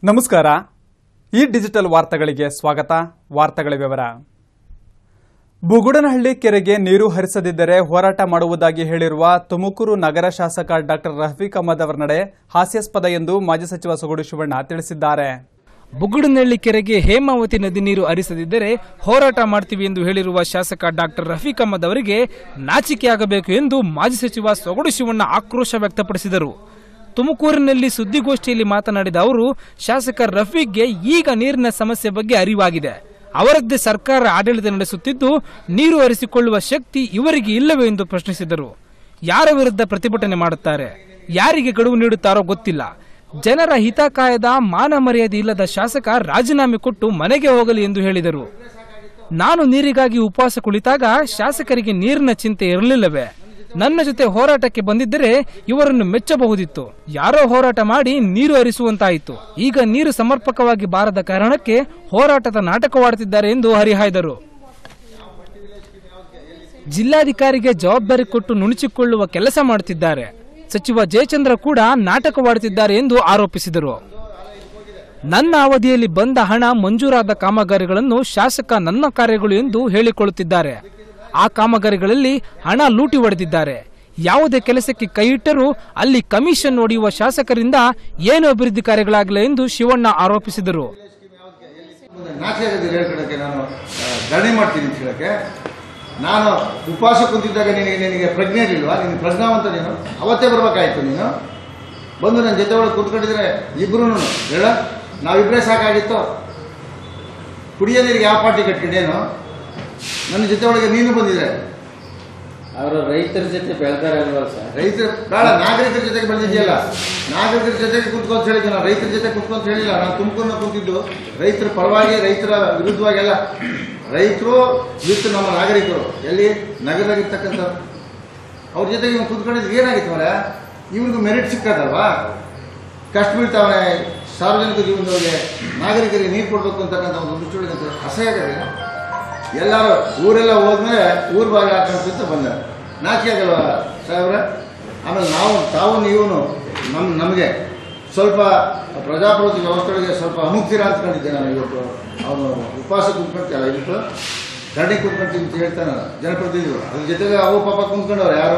ನಮಸ್ಕಾರ ಈ ಡಿಜಿಟಲ್ ವಾರ್ತೆಗಳಿಗೆ ಸ್ವಾಗತ ವಾರ್ತೆಗಳ ವಿವರ ಬುಗುಡನಹಳ್ಳಿ ಕೆರೆಗೆ ನೀರು ಹರಿಸದಿದ್ದರೆ ಹೋರಾಟ ಮಾಡುವುದಾಗಿ ಹೇಳಿರುವ ತುಮಕೂರು ನಗರ ಶಾಸಕ ಡಾಕ್ಟರ್ ರಫೀಕ್ ಅಹಮದ್ ಅವರ ನಡೆ ಹಾಸ್ಯಾಸ್ಪದ ಎಂದು ಮಾಜಿ ಸಚಿವ ಸೊಗಡು ಶಿವಣ್ಣ ತಿಳಿಸಿದ್ದಾರೆ ಬುಗುಡನಹಳ್ಳಿ ಕೆರೆಗೆ ಹೇಮಾವತಿ ನದಿ ನೀರು ಹರಿಸದಿದ್ದರೆ ಹೋರಾಟ ಮಾಡ್ತೀವಿ ಎಂದು ಹೇಳಿರುವ ಶಾಸಕ ಡಾಕ್ಟರ್ ರಫೀಕ್ ಅಹಮದ್ ಅವರಿಗೆ ನಾಚಿಕೆಯಾಗಬೇಕು ಎಂದು ಮಾಜಿ ಸಚಿವ ಸೊಗಡು ಶಿವಣ್ಣ ಆಕ್ರೋಶ ವ್ಯಕ್ತಪಡಿಸಿದರು ತುಮಕೂರಿನಲ್ಲಿ ಸುದ್ದಿಗೋಷ್ಠಿಯಲ್ಲಿ ಮಾತನಾಡಿದ ಅವರು ಶಾಸಕ ರಫೀಕ್ಗೆ ಈಗ ನೀರಿನ ಸಮಸ್ಯೆ ಬಗ್ಗೆ ಅರಿವಾಗಿದೆ ಅವರದ್ದೇ ಸರ್ಕಾರ ಆಡಳಿತ ನಡೆಸುತ್ತಿದ್ದು ನೀರು ಹರಿಸಿಕೊಳ್ಳುವ ಶಕ್ತಿ ಇವರಿಗೆ ಇಲ್ಲವೇ ಎಂದು ಪ್ರಶ್ನಿಸಿದರು ಯಾರ ವಿರುದ್ಧ ಪ್ರತಿಭಟನೆ ಮಾಡುತ್ತಾರೆ ಯಾರಿಗೆ ಗಡುವು ನೀಡುತ್ತಾರೋ ಗೊತ್ತಿಲ್ಲ ಜನರ ಹಿತ ಕಾಯದ ಮಾನ ಮರ್ಯಾದೆ ಇಲ್ಲದ ಶಾಸಕ ರಾಜೀನಾಮೆ ಕೊಟ್ಟು ಮನೆಗೆ ಹೋಗಲಿ ಎಂದು ಹೇಳಿದರು ನಾನು ನೀರಿಗಾಗಿ ಉಪವಾಸ ಕುಳಿತಾಗ ಶಾಸಕರಿಗೆ ನೀರಿನ ಚಿಂತೆ ಇರಲಿಲ್ಲವೇ ನನ್ನ ಜೊತೆ ಹೋರಾಟಕ್ಕೆ ಬಂದಿದ್ದರೆ ಇವರನ್ನು ಮೆಚ್ಚಬಹುದಿತ್ತು ಯಾರೋ ಹೋರಾಟ ಮಾಡಿ ನೀರು ಹರಿಸುವಂತಾಯಿತು ಈಗ ನೀರು ಸಮರ್ಪಕವಾಗಿ ಬಾರದ ಕಾರಣಕ್ಕೆ ಹೋರಾಟದ ನಾಟಕವಾಡುತ್ತಿದ್ದಾರೆ ಎಂದು ಹರಿಹಾಯ್ದರು ಜಿಲ್ಲಾಧಿಕಾರಿಗೆ ಜವಾಬ್ದಾರಿ ಕೊಟ್ಟು ನುಣುಚಿಕೊಳ್ಳುವ ಕೆಲಸ ಮಾಡುತ್ತಿದ್ದಾರೆ ಸಚಿವ ಜಯಚಂದ್ರ ಕೂಡ ನಾಟಕವಾಡುತ್ತಿದ್ದಾರೆ ಎಂದು ಆರೋಪಿಸಿದರು ನನ್ನ ಅವಧಿಯಲ್ಲಿ ಬಂದ ಹಣ ಮಂಜೂರಾದ ಕಾಮಗಾರಿಗಳನ್ನು ಶಾಸಕ ನನ್ನ ಕಾರ್ಯಗಳು ಎಂದು ಹೇಳಿಕೊಳ್ಳುತ್ತಿದ್ದಾರೆ ಆ ಕಾಮಗಾರಿಗಳಲ್ಲಿ ಹಣ ಲೂಟಿ ಹೊಡೆದಿದ್ದಾರೆ ಯಾವುದೇ ಕೆಲಸಕ್ಕೆ ಕೈಯಿಟ್ಟರೂ ಅಲ್ಲಿ ಕಮಿಷನ್ ಹೊಡೆಯುವ ಶಾಸಕರಿಂದ ಏನು ಅಭಿವೃದ್ಧಿ ಕಾರ್ಯಗಳಾಗಿಲ್ಲ ಎಂದು ಶಿವಣ್ಣ ಆರೋಪಿಸಿದರು ನಾಚಿಕೆ ಆಗೋದಿಲ್ಲ ಹೇಳ್ಕೊಳಕ್ಕೆ ನಾನು ಆ, ಧರಣಿ ಮಾಡ್ತೀನಿ ಅಂತ ಹೇಳಕ್ಕೆ ನಾನು ಉಪವಾಸ ಕುಂತಿದ್ದಾಗ ನಿನಗೆ ನಿನಗೆ ಪ್ರಜ್ಞೆ ಇರಲಿಲ್ವಾ ನಿನಗೆ ಪ್ರಜ್ಞಾವಂತ ನೀನು ಅವತ್ತೇ ಬರ್ಬೇಕಾಯ್ತು ನೀನು ಬಂದು ನನ್ನ ಜೊತೆ ಒಳಗೆ ಕೂತ್ಕೊಂಡಿದ್ರೆ ಇಬ್ರು ಹೇಳ ನಾವಿಬ್ಬರೇ ಸಾಕಾಗಿತ್ತು ಕುಡಿಯೋ ನೀರಿಗೆ ಯಾವ ಪಾರ್ಟಿ ಕಟ್ಕೊಂಡೇನು ನನ್ನ ಜೊತೆ ಒಳಗೆ ನೀನು ಬಂದಿದ್ರೆ ಅವರು ರೈತರ ಜೊತೆ ಬೆಳೆದಾರಲ್ವಲ್ಲ ಸರ್ ರೈತರ ಬೇಡ ನಾಗರಿಕರ ಜೊತೆಗೆ ಬಂದಿದೆಯಲ್ಲ ನಾಗರಿಕರ ಜೊತೆಗೆ ಕುತ್ಕೊಂತ ಹೇಳಿದ್ದು ನಾನು ರೈತರ ಜೊತೆ ಕುತ್ಕೊಂತ ಹೇಳಿಲ್ಲ ನಾನು ತುಮಕೂರಿನ ಕುಂತಿದ್ದು ರೈತರ ಪರವಾಗಿ ರೈತರ ವಿರುದ್ಧವಾಗೆಲ್ಲ ರೈತರು ವಿತ್ ನಮ್ಮ ನಾಗರಿಕರು ಎಲ್ಲಿ ನಗರದಾಗಿರ್ತಕ್ಕಂಥ ಅವ್ರ ಜೊತೆಗೆ ಇವ್ನು ಕುತ್ಕೊಂಡಿದ್ದು ಏನಾಗಿತ್ತು ಮರ ಇವ್ರಿಗೂ ಮೆರಿಟ್ ಸಿಕ್ಕದಲ್ವಾ ಕಷ್ಟ ಬೀಳ್ತಾವನೆ ಸಾರ್ವಜನಿಕ ಜೀವನದೊಳಗೆ ನಾಗರಿಕರಿಗೆ ನೀರು ಕೊಡಬೇಕು ಅಂತಕ್ಕಂಥ ಒಂದು ದೃಷ್ಟಿಯೊಳಗೆ ಅಸಹ್ಯ ಆಗಲ್ಲ ಎಲ್ಲರೂ ಊರೆಲ್ಲ ಹೋದ್ಮೇಲೆ ಊರ್ ಬಾಗಿಲು ಹಾಕೊಂತ ಬಂದ ನಾಚಿಕೆ ಆಗಲ್ವ ಸಾಹೇಬ್ರೆ ಆಮೇಲೆ ನಾವು ತಾವು ನೀವು ನಮ್ಮ ನಮಗೆ ಸ್ವಲ್ಪ ಪ್ರಜಾಪ್ರಭುತ್ವ ವ್ಯವಸ್ಥೆಗಳಿಗೆ ಸ್ವಲ್ಪ ಅನುಗ್ತೀರ ಅಂದ್ಕೊಂಡಿದ್ದೆ ನಾನು ಇವತ್ತು ಅವನು ಉಪವಾಸ ಕುಂತ್ಕೊಂತಲ್ಲ ಇವತ್ತು ಧರಣಿ ಕುಂತ್ಕೊಂತೀನಿ ಅಂತ ಹೇಳ್ತಾನೆ ಜನಪ್ರತಿನಿಧಿಗಳು ಅದ್ರ ಜೊತೆಗೆ ಅವು ಪಾಪ ಕುಂತ್ಕೊಂಡವ್ರು ಯಾರು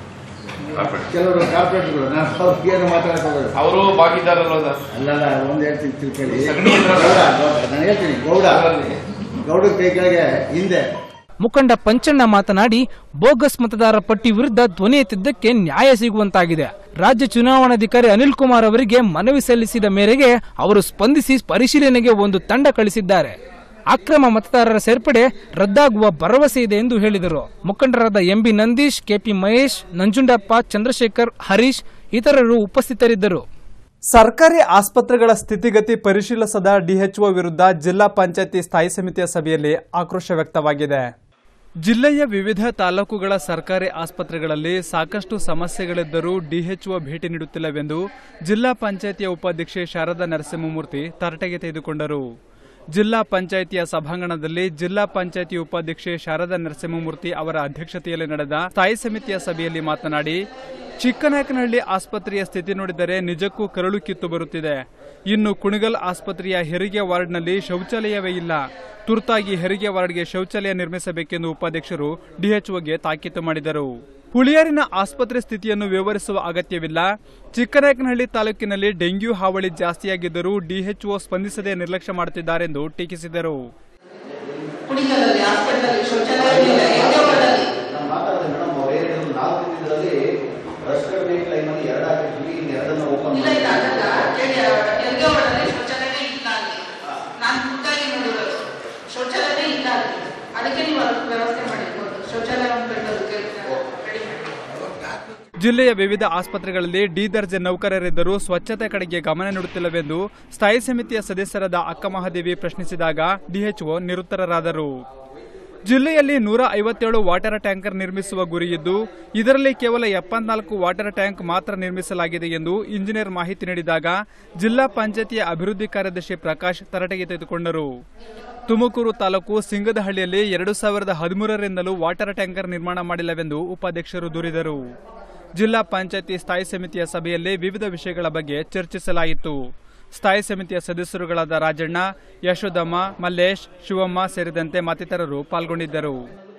ಕೆಲವರು ಕಾರ್ಪೊರೇಟ್ಗಳು ನಾನು ಅವ್ರಿಗೆ ಏನು ಮಾತಾಡಕ್ಕೆ ಹೋಗೋದು ಅವರು ಭಾಗಿದಾರಲ್ವ ಸರ್ ಅಲ್ಲಲ್ಲ ಒಂದು ಹೇಳ್ತೀನಿ ತಿಳ್ಕೊಳ್ಳಿ ಸಗಣಿ ಇದ್ರಲ್ಲ? ಗೌಡ ಗೌಡ, ನಾನು ಹೇಳ್ತೀನಿ ಗೌಡ ಗೌಡ ಕೈ ಕೆಳಗೆ ಹಿಂದೆ ಮುಖಂಡ ಪಂಚಣ್ಣ ಮಾತನಾಡಿ ಬೋಗಸ್ ಮತದಾರರ ಪಟ್ಟಿ ವಿರುದ್ಧ ಧ್ವನಿ ಎತ್ತಿದ್ದಕ್ಕೆ ನ್ಯಾಯ ಸಿಗುವಂತಾಗಿದೆ ರಾಜ್ಯ ಚುನಾವಣಾಧಿಕಾರಿ ಅನಿಲ್ ಕುಮಾರ್ ಅವರಿಗೆ ಮನವಿ ಸಲ್ಲಿಸಿದ ಮೇರೆಗೆ ಅವರು ಸ್ಪಂದಿಸಿ ಪರಿಶೀಲನೆಗೆ ಒಂದು ತಂಡ ಕಳಿಸಿದ್ದಾರೆ ಅಕ್ರಮ ಮತದಾರರ ಸೇರ್ಪಡೆ ರದ್ದಾಗುವ ಭರವಸೆ ಇದೆ ಎಂದು ಹೇಳಿದರು ಮುಖಂಡರಾದ ಎಂಬಿ ನಂದೀಶ್ ಕೆಪಿ ಮಹೇಶ್ ನಂಜುಂಡಪ್ಪ ಚಂದ್ರಶೇಖರ್ ಹರೀಶ್ ಇತರರು ಉಪಸ್ಥಿತರಿದ್ದರು ಸರ್ಕಾರಿ ಆಸ್ಪತ್ರೆಗಳ ಸ್ಥಿತಿಗತಿ ಪರಿಶೀಲಿಸದ ಡಿಎಚ್ಒ ವಿರುದ್ಧ ಜಿಲ್ಲಾ ಪಂಚಾಯತಿ ಸ್ಥಾಯಿ ಸಮಿತಿಯ ಸಭೆಯಲ್ಲಿ ಆಕ್ರೋಶ ವ್ಯಕ್ತವಾಗಿದೆ ಜಿಲ್ಲೆಯ ವಿವಿಧ ತಾಲೂಕುಗಳ ಸರ್ಕಾರಿ ಆಸ್ಪತ್ರೆಗಳಲ್ಲಿ ಸಾಕಷ್ಟು ಸಮಸ್ಯೆಗಳಿದ್ದರೂ ಡಿಎಚ್ಒ ಭೇಟಿ ನೀಡುತ್ತಿಲ್ಲವೆಂದು ಜಿಲ್ಲಾ ಪಂಚಾಯತಿಯ ಉಪಾಧ್ಯಕ್ಷೆ ಶಾರದಾ ನರಸಿಂಹಮೂರ್ತಿ ತರಟೆಗೆ ತೆಗೆದುಕೊಂಡರು ಜಿಲ್ಲಾ ಪಂಚಾಯಿತಿಯ ಸಭಾಂಗಣದಲ್ಲಿ ಜಿಲ್ಲಾ ಪಂಚಾಯಿತಿ ಉಪಾಧ್ಯಕ್ಷೆ ಶಾರದಾ ನರಸಿಂಹಮೂರ್ತಿ ಅವರ ಅಧ್ಯಕ್ಷತೆಯಲ್ಲಿ ನಡೆದ ಸ್ಥಾಯಿ ಸಮಿತಿಯ ಸಭೆಯಲ್ಲಿ ಮಾತನಾಡಿ ಚಿಕ್ಕನಾಯಕನಹಳ್ಳಿ ಆಸ್ಪತ್ರೆಯ ಸ್ಥಿತಿ ನೋಡಿದರೆ ನಿಜಕ್ಕೂ ಕರಳು ಕಿತ್ತು ಬರುತ್ತಿದೆ ಇನ್ನು ಕುಣಿಗಲ್ ಆಸ್ಪತ್ರೆಯ ಹೆರಿಗೆ ವಾರ್ಡ್ನಲ್ಲಿ ಶೌಚಾಲಯವೇ ಇಲ್ಲ ತುರ್ತಾಗಿ ಹೆರಿಗೆ ವಾರ್ಡ್ಗೆ ಶೌಚಾಲಯ ನಿರ್ಮಿಸಬೇಕೆಂದು ಉಪಾಧ್ಯಕ್ಷರು ಡಿಎಚ್ಒಗೆ ತಾಕೀತು ಮಾಡಿದರು ಹುಳಿಯಾರಿನ ಆಸ್ಪತ್ರೆ ಸ್ಥಿತಿಯನ್ನು ವಿವರಿಸುವ ಅಗತ್ಯವಿಲ್ಲ ಚಿಕ್ಕನಾಯಕನಹಳ್ಳಿ ತಾಲೂಕಿನಲ್ಲಿ ಡೆಂಗ್ಯೂ ಹಾವಳಿ ಜಾಸ್ತಿಯಾಗಿದ್ದರೂ ಡಿಎಚ್ಒ ಸ್ಪಂದಿಸದೆ ನಿರ್ಲಕ್ಷ್ಯ ಮಾಡುತ್ತಿದ್ದಾರೆಂದು ಟೀಕಿಸಿದರು ಕುಣಿಗಲಲ್ಲಿ ಹಾಸ್ಪಿಟಲ್ ಶೌಚಾಲಯಗಳಿಲ್ಲ ಯಾವುದೇ ವಾರ್ಡಲ್ಲಿ ನಾನು ಮಾತಾಡಿದೆ ಮೇಡಮ್ ಅವ್ರು ಏನು ಹೇಳಿದ್ರು ನಾಲ್ಕು ದಿನದಲ್ಲಿ ರಶ್ ಕಟ್ಬೇಕು ಲೈನಲ್ಲಿ ಎರಡು ಹಾಕಿದ್ವಿ ಇನ್ನು ಎರಡನ್ನ ಓಪನ್ ಇಲ್ಲ ಇಲ್ಲ ಅದಲ್ಲ ಕೇಳಿ ಹೆರಿಗೆ ವಾರ್ಡಲ್ಲಿ ಶೌಚಾಲಯನೇ ಇಲ್ಲ ಅಲ್ಲಿ ನಾನು ಖುದ್ದಾಗಿ ನೋಡಿರೋದು ಶೌಚಾಲಯನೇ ಇಲ್ಲ ಅಲ್ಲಿ ಅದಕ್ಕೆ ನೀವು ಅದಕ್ಕೆ ವ್ಯವಸ್ಥೆ ಮಾಡಿರ್ಬೋದು ಶೌಚಾಲಯ ಒಂದು ಕಟ್ಟೋದಕ್ಕೆ ರೆಡಿ ಮಾಡಿ ಜಿಲ್ಲೆಯ ವಿವಿಧ ಆಸ್ಪತ್ರೆಗಳಲ್ಲಿ ಡಿ ದರ್ಜೆ ನೌಕರರಿದ್ದರೂ ಸ್ವಚ್ಛತೆ ಕಡೆಗೆ ಗಮನ ನೀಡುತ್ತಿಲ್ಲವೆಂದು ಸ್ಥಾಯಿ ಸಮಿತಿಯ ಸದಸ್ಯರಾದ ಅಕ್ಕಮಹಾದೇವಿ ಪ್ರಶ್ನಿಸಿದಾಗ ಡಿಎಚ್ಒ ನಿರುತ್ತರರಾದರು ಜಿಲ್ಲೆಯಲ್ಲಿ ನೂರ ಐವತ್ತೇಳು ವಾಟರ್ ಟ್ಯಾಂಕರ್ ನಿರ್ಮಿಸುವ ಗುರಿಯಿದ್ದು ಇದರಲ್ಲಿ ಕೇವಲ ಎಪ್ಪತ್ನಾಲ್ಕು ವಾಟರ್ ಟ್ಯಾಂಕ್ ಮಾತ್ರ ನಿರ್ಮಿಸಲಾಗಿದೆ ಎಂದು ಇಂಜಿನಿಯರ್ ಮಾಹಿತಿ ನೀಡಿದಾಗ ಜಿಲ್ಲಾ ಪಂಚಾಯತಿಯ ಅಭಿವೃದ್ಧಿ ಕಾರ್ಯದರ್ಶಿ ಪ್ರಕಾಶ್ ತರಟೆಗೆ ತೆಗೆದುಕೊಂಡರು ತುಮಕೂರು ತಾಲೂಕು ಸಿಂಗದಹಳ್ಳಿಯಲ್ಲಿ ಎರಡು ಸಾವಿರದ ಹದಿಮೂರರಿಂದಲೂ ವಾಟರ್ ಟ್ಯಾಂಕರ್ ನಿರ್ಮಾಣ ಮಾಡಿಲ್ಲವೆಂದು ಉಪಾಧ್ಯಕ್ಷರು ದೂರಿದರು ಜಿಲ್ಲಾ ಪಂಚಾಯತಿ ಸ್ಥಾಯಿ ಸಮಿತಿಯ ಸಭೆಯಲ್ಲಿ ವಿವಿಧ ವಿಷಯಗಳ ಬಗ್ಗೆ ಚರ್ಚಿಸಲಾಯಿತು ಸ್ಥಾಯಿ ಸಮಿತಿಯ ಸದಸ್ಯರುಗಳಾದ ರಾಜಣ್ಣ ಯಶೋದಮ್ಮ ಮಲ್ಲೇಶ್ ಶಿವಮ್ಮ ಸೇರಿದಂತೆ ಮತ್ತಿತರರು ಪಾಲ್ಗೊಂಡಿದ್ದರು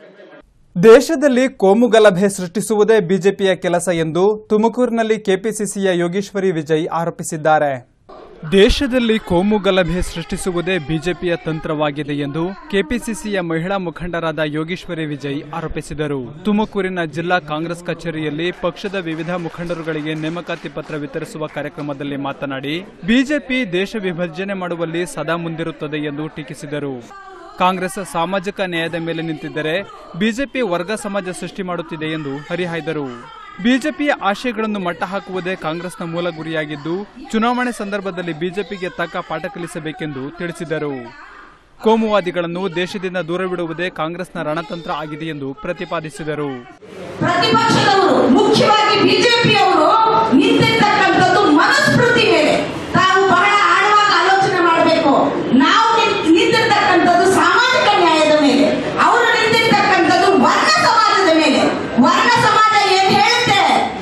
ದೇಶದಲ್ಲಿ ಕೋಮು ಗಲಭೆ ಸೃಷ್ಟಿಸುವುದೇ ಬಿಜೆಪಿಯ ಕೆಲಸ ಎಂದು ತುಮಕೂರಿನಲ್ಲಿ ಕೆಪಿಸಿಸಿಯ ಯೋಗೇಶ್ವರಿ ವಿಜಯ್ ಆರೋಪಿಸಿದ್ದಾರೆ ದೇಶದಲ್ಲಿ ಕೋಮು ಗಲಭೆ ಸೃಷ್ಟಿಸುವುದೇ ಬಿಜೆಪಿಯ ತಂತ್ರವಾಗಿದೆ ಎಂದು ಕೆಪಿಸಿಸಿಯ ಮಹಿಳಾ ಮುಖಂಡರಾದ ಯೋಗೇಶ್ವರಿ ವಿಜಯ್ ಆರೋಪಿಸಿದರು ತುಮಕೂರಿನ ಜಿಲ್ಲಾ ಕಾಂಗ್ರೆಸ್ ಕಚೇರಿಯಲ್ಲಿ ಪಕ್ಷದ ವಿವಿಧ ಮುಖಂಡರುಗಳಿಗೆ ನೇಮಕಾತಿ ಪತ್ರ ವಿತರಿಸುವ ಕಾರ್ಯಕ್ರಮದಲ್ಲಿ ಮಾತನಾಡಿ ಬಿಜೆಪಿ ದೇಶ ವಿಭಜನೆ ಮಾಡುವಲ್ಲಿ ಸದಾ ಮುಂದಿರುತ್ತದೆ ಎಂದು ಟೀಕಿಸಿದರು ಕಾಂಗ್ರೆಸ್ ಸಾಮಾಜಿಕ ನ್ಯಾಯದ ಮೇಲೆ ನಿಂತಿದ್ದರೆ ಬಿಜೆಪಿ ವರ್ಗ ಸಮಾಜ ಸೃಷ್ಟಿ ಮಾಡುತ್ತಿದೆ ಎಂದು ಹರಿಹಾಯ್ದರು ಬಿಜೆಪಿಯ ಆಶಯಗಳನ್ನು ಮಟ್ಟ ಹಾಕುವುದೇ ಕಾಂಗ್ರೆಸ್ನ ಮೂಲ ಗುರಿಯಾಗಿದ್ದು ಚುನಾವಣೆ ಸಂದರ್ಭದಲ್ಲಿ ಬಿಜೆಪಿಗೆ ತಕ್ಕ ಪಾಠ ಕಲಿಸಬೇಕೆಂದು ತಿಳಿಸಿದರು ಕೋಮುವಾದಿಗಳನ್ನು ದೇಶದಿಂದ ದೂರವಿಡುವುದೇ ಕಾಂಗ್ರೆಸ್ನ ರಣತಂತ್ರ ಆಗಿದೆ ಎಂದು ಪ್ರತಿಪಾದಿಸಿದರು ಪ್ರತಿಪಕ್ಷದವರು ಮುಖ್ಯವಾಗಿ ಬಿಜೆಪಿಯವರು ನಿಂತಿರ್ತಕ್ಕಂಥದ್ದು ಮನುಸ್ಮೃತಿ ಮೇಲೆ ತಾವು ಬಹಳ ಆಳವಾಗಿ ಆಲೋಚನೆ ಮಾಡಬೇಕು ನಾವು ನಿಂತ್- ನಿಂತಿರ್ತಕ್ಕಂಥದ್ದು ಸಾಮಾಜಿಕ ನ್ಯಾಯದ ಮೇಲೆ ಅವರು ನಿಂತಿರ್ತಕ್ಕಂಥದ್ದು ವರ್ಣ ಸಮಾಜದ ಮೇಲೆ ವರ್ಣ ಸಮಾಜ ಏನ್ ಹೇಳುತ್ತೆ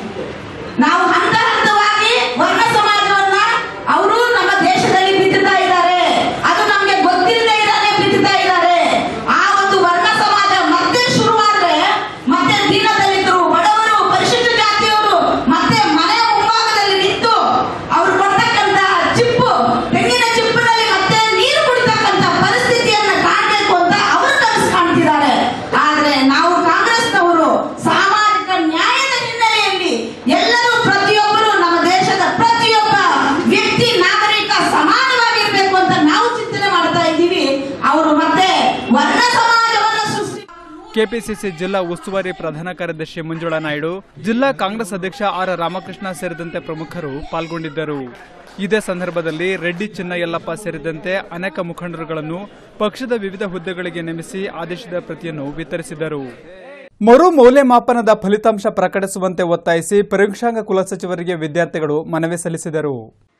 ನಾವು ಹಂತ ಹಂತವಾಗಿ ವರ್ಣ ಸಮಾಜವನ್ನ ಅವರು ನಮ್ಮ ದೇಶದಲ್ಲಿ ಬಿತ್ತುತ್ತಾ ಇದ್ದಾರೆ ಅದು ನಮ್ಗೆ ಗೊತ್ತಿಲ್ಲದೆ ಇದ್ದಾರೆ ಬಿತ್ತುತ್ತಾ ಇದ್ದಾರೆ ಆ ಒಂದು ವರ್ಣ ಸಮಾಜ ಮತ್ತೆ ಶುರುವಾದ್ರೆ ಮತ್ತೆ ದೀನದಲಿತರು ಬಡವರು ಪರಿಶಿಷ್ಟ ಜಾತಿಯವರು ಮತ್ತೆ ಮನೆ ಮುಂಭಾಗದಲ್ಲಿ ನಿಂತು ಅವ್ರು ಕೊಡ್ತಕ್ಕಂತ ಚಿಪ್ಪು ತೆಂಗಿನ ಚಿಪ್ಪಿನಲ್ಲಿ ಮತ್ತೆ ನೀರು ಕುಡಿತಕ್ಕಂತ ಪರಿಸ್ಥಿತಿಯನ್ನ ಕಾಣಬೇಕು ಅಂತ ಅವರು ಕನಸು ಕಾಣ್ತಿದ್ದಾರೆ ಆದ್ರೆ ನಾವು ಕಾಂಗ್ರೆಸ್ನವರು ಸಾಮಾಜಿಕ ನ್ಯಾಯದ ಹಿನ್ನೆಲೆಯಲ್ಲಿ ಎಲ್ಲರೂ ಪ್ರತಿಯೊಬ್ಬರು ನಮ್ಮ ದೇಶದ ಪ್ರತಿಯೊಬ್ಬ ವ್ಯಕ್ತಿ ನಾಗರಿಕ ಸಮಾನವಾಗಿರ್ಬೇಕು ಅಂತ ನಾವು ಚಿಂತನೆ ಮಾಡ್ತಾ ಇದ್ದೀವಿ ಅವರು ಮತ್ತೆ ವರ್ಣ ಸಮಾಜವನ್ನು ಸೃಷ್ಟಿ ಕೆಪಿಸಿಸಿ ಜಿಲ್ಲಾ ಉಸ್ತುವಾರಿ ಪ್ರಧಾನ ಕಾರ್ಯದರ್ಶಿ ಮಂಜುಳಾ ನಾಯ್ಡು ಜಿಲ್ಲಾ ಕಾಂಗ್ರೆಸ್ ಅಧ್ಯಕ್ಷ ಆರ್ ರಾಮಕೃಷ್ಣ ಸೇರಿದಂತೆ ಪ್ರಮುಖರು ಪಾಲ್ಗೊಂಡಿದ್ದರು ಇದೇ ಸಂದರ್ಭದಲ್ಲಿ ರೆಡ್ಡಿ ಚಿನ್ನಯಲ್ಲಪ್ಪ ಸೇರಿದಂತೆ ಅನೇಕ ಮುಖಂಡರುಗಳನ್ನು ಪಕ್ಷದ ವಿವಿಧ ಹುದ್ದೆಗಳಿಗೆ ನೇಮಿಸಿ ಆದೇಶದ ಪ್ರತಿಯನ್ನು ವಿತರಿಸಿದರು ಮರು ಮೌಲ್ಯಮಾಪನದ ಫಲಿತಾಂಶ ಪ್ರಕಟಿಸುವಂತೆ ಒತ್ತಾಯಿಸಿ ಪರೀಕ್ಷಾಂಗ ಕುಲಸಚಿವರಿಗೆ ವಿದ್ಯಾರ್ಥಿಗಳು ಮನವಿ ಸಲ್ಲಿಸಿದರು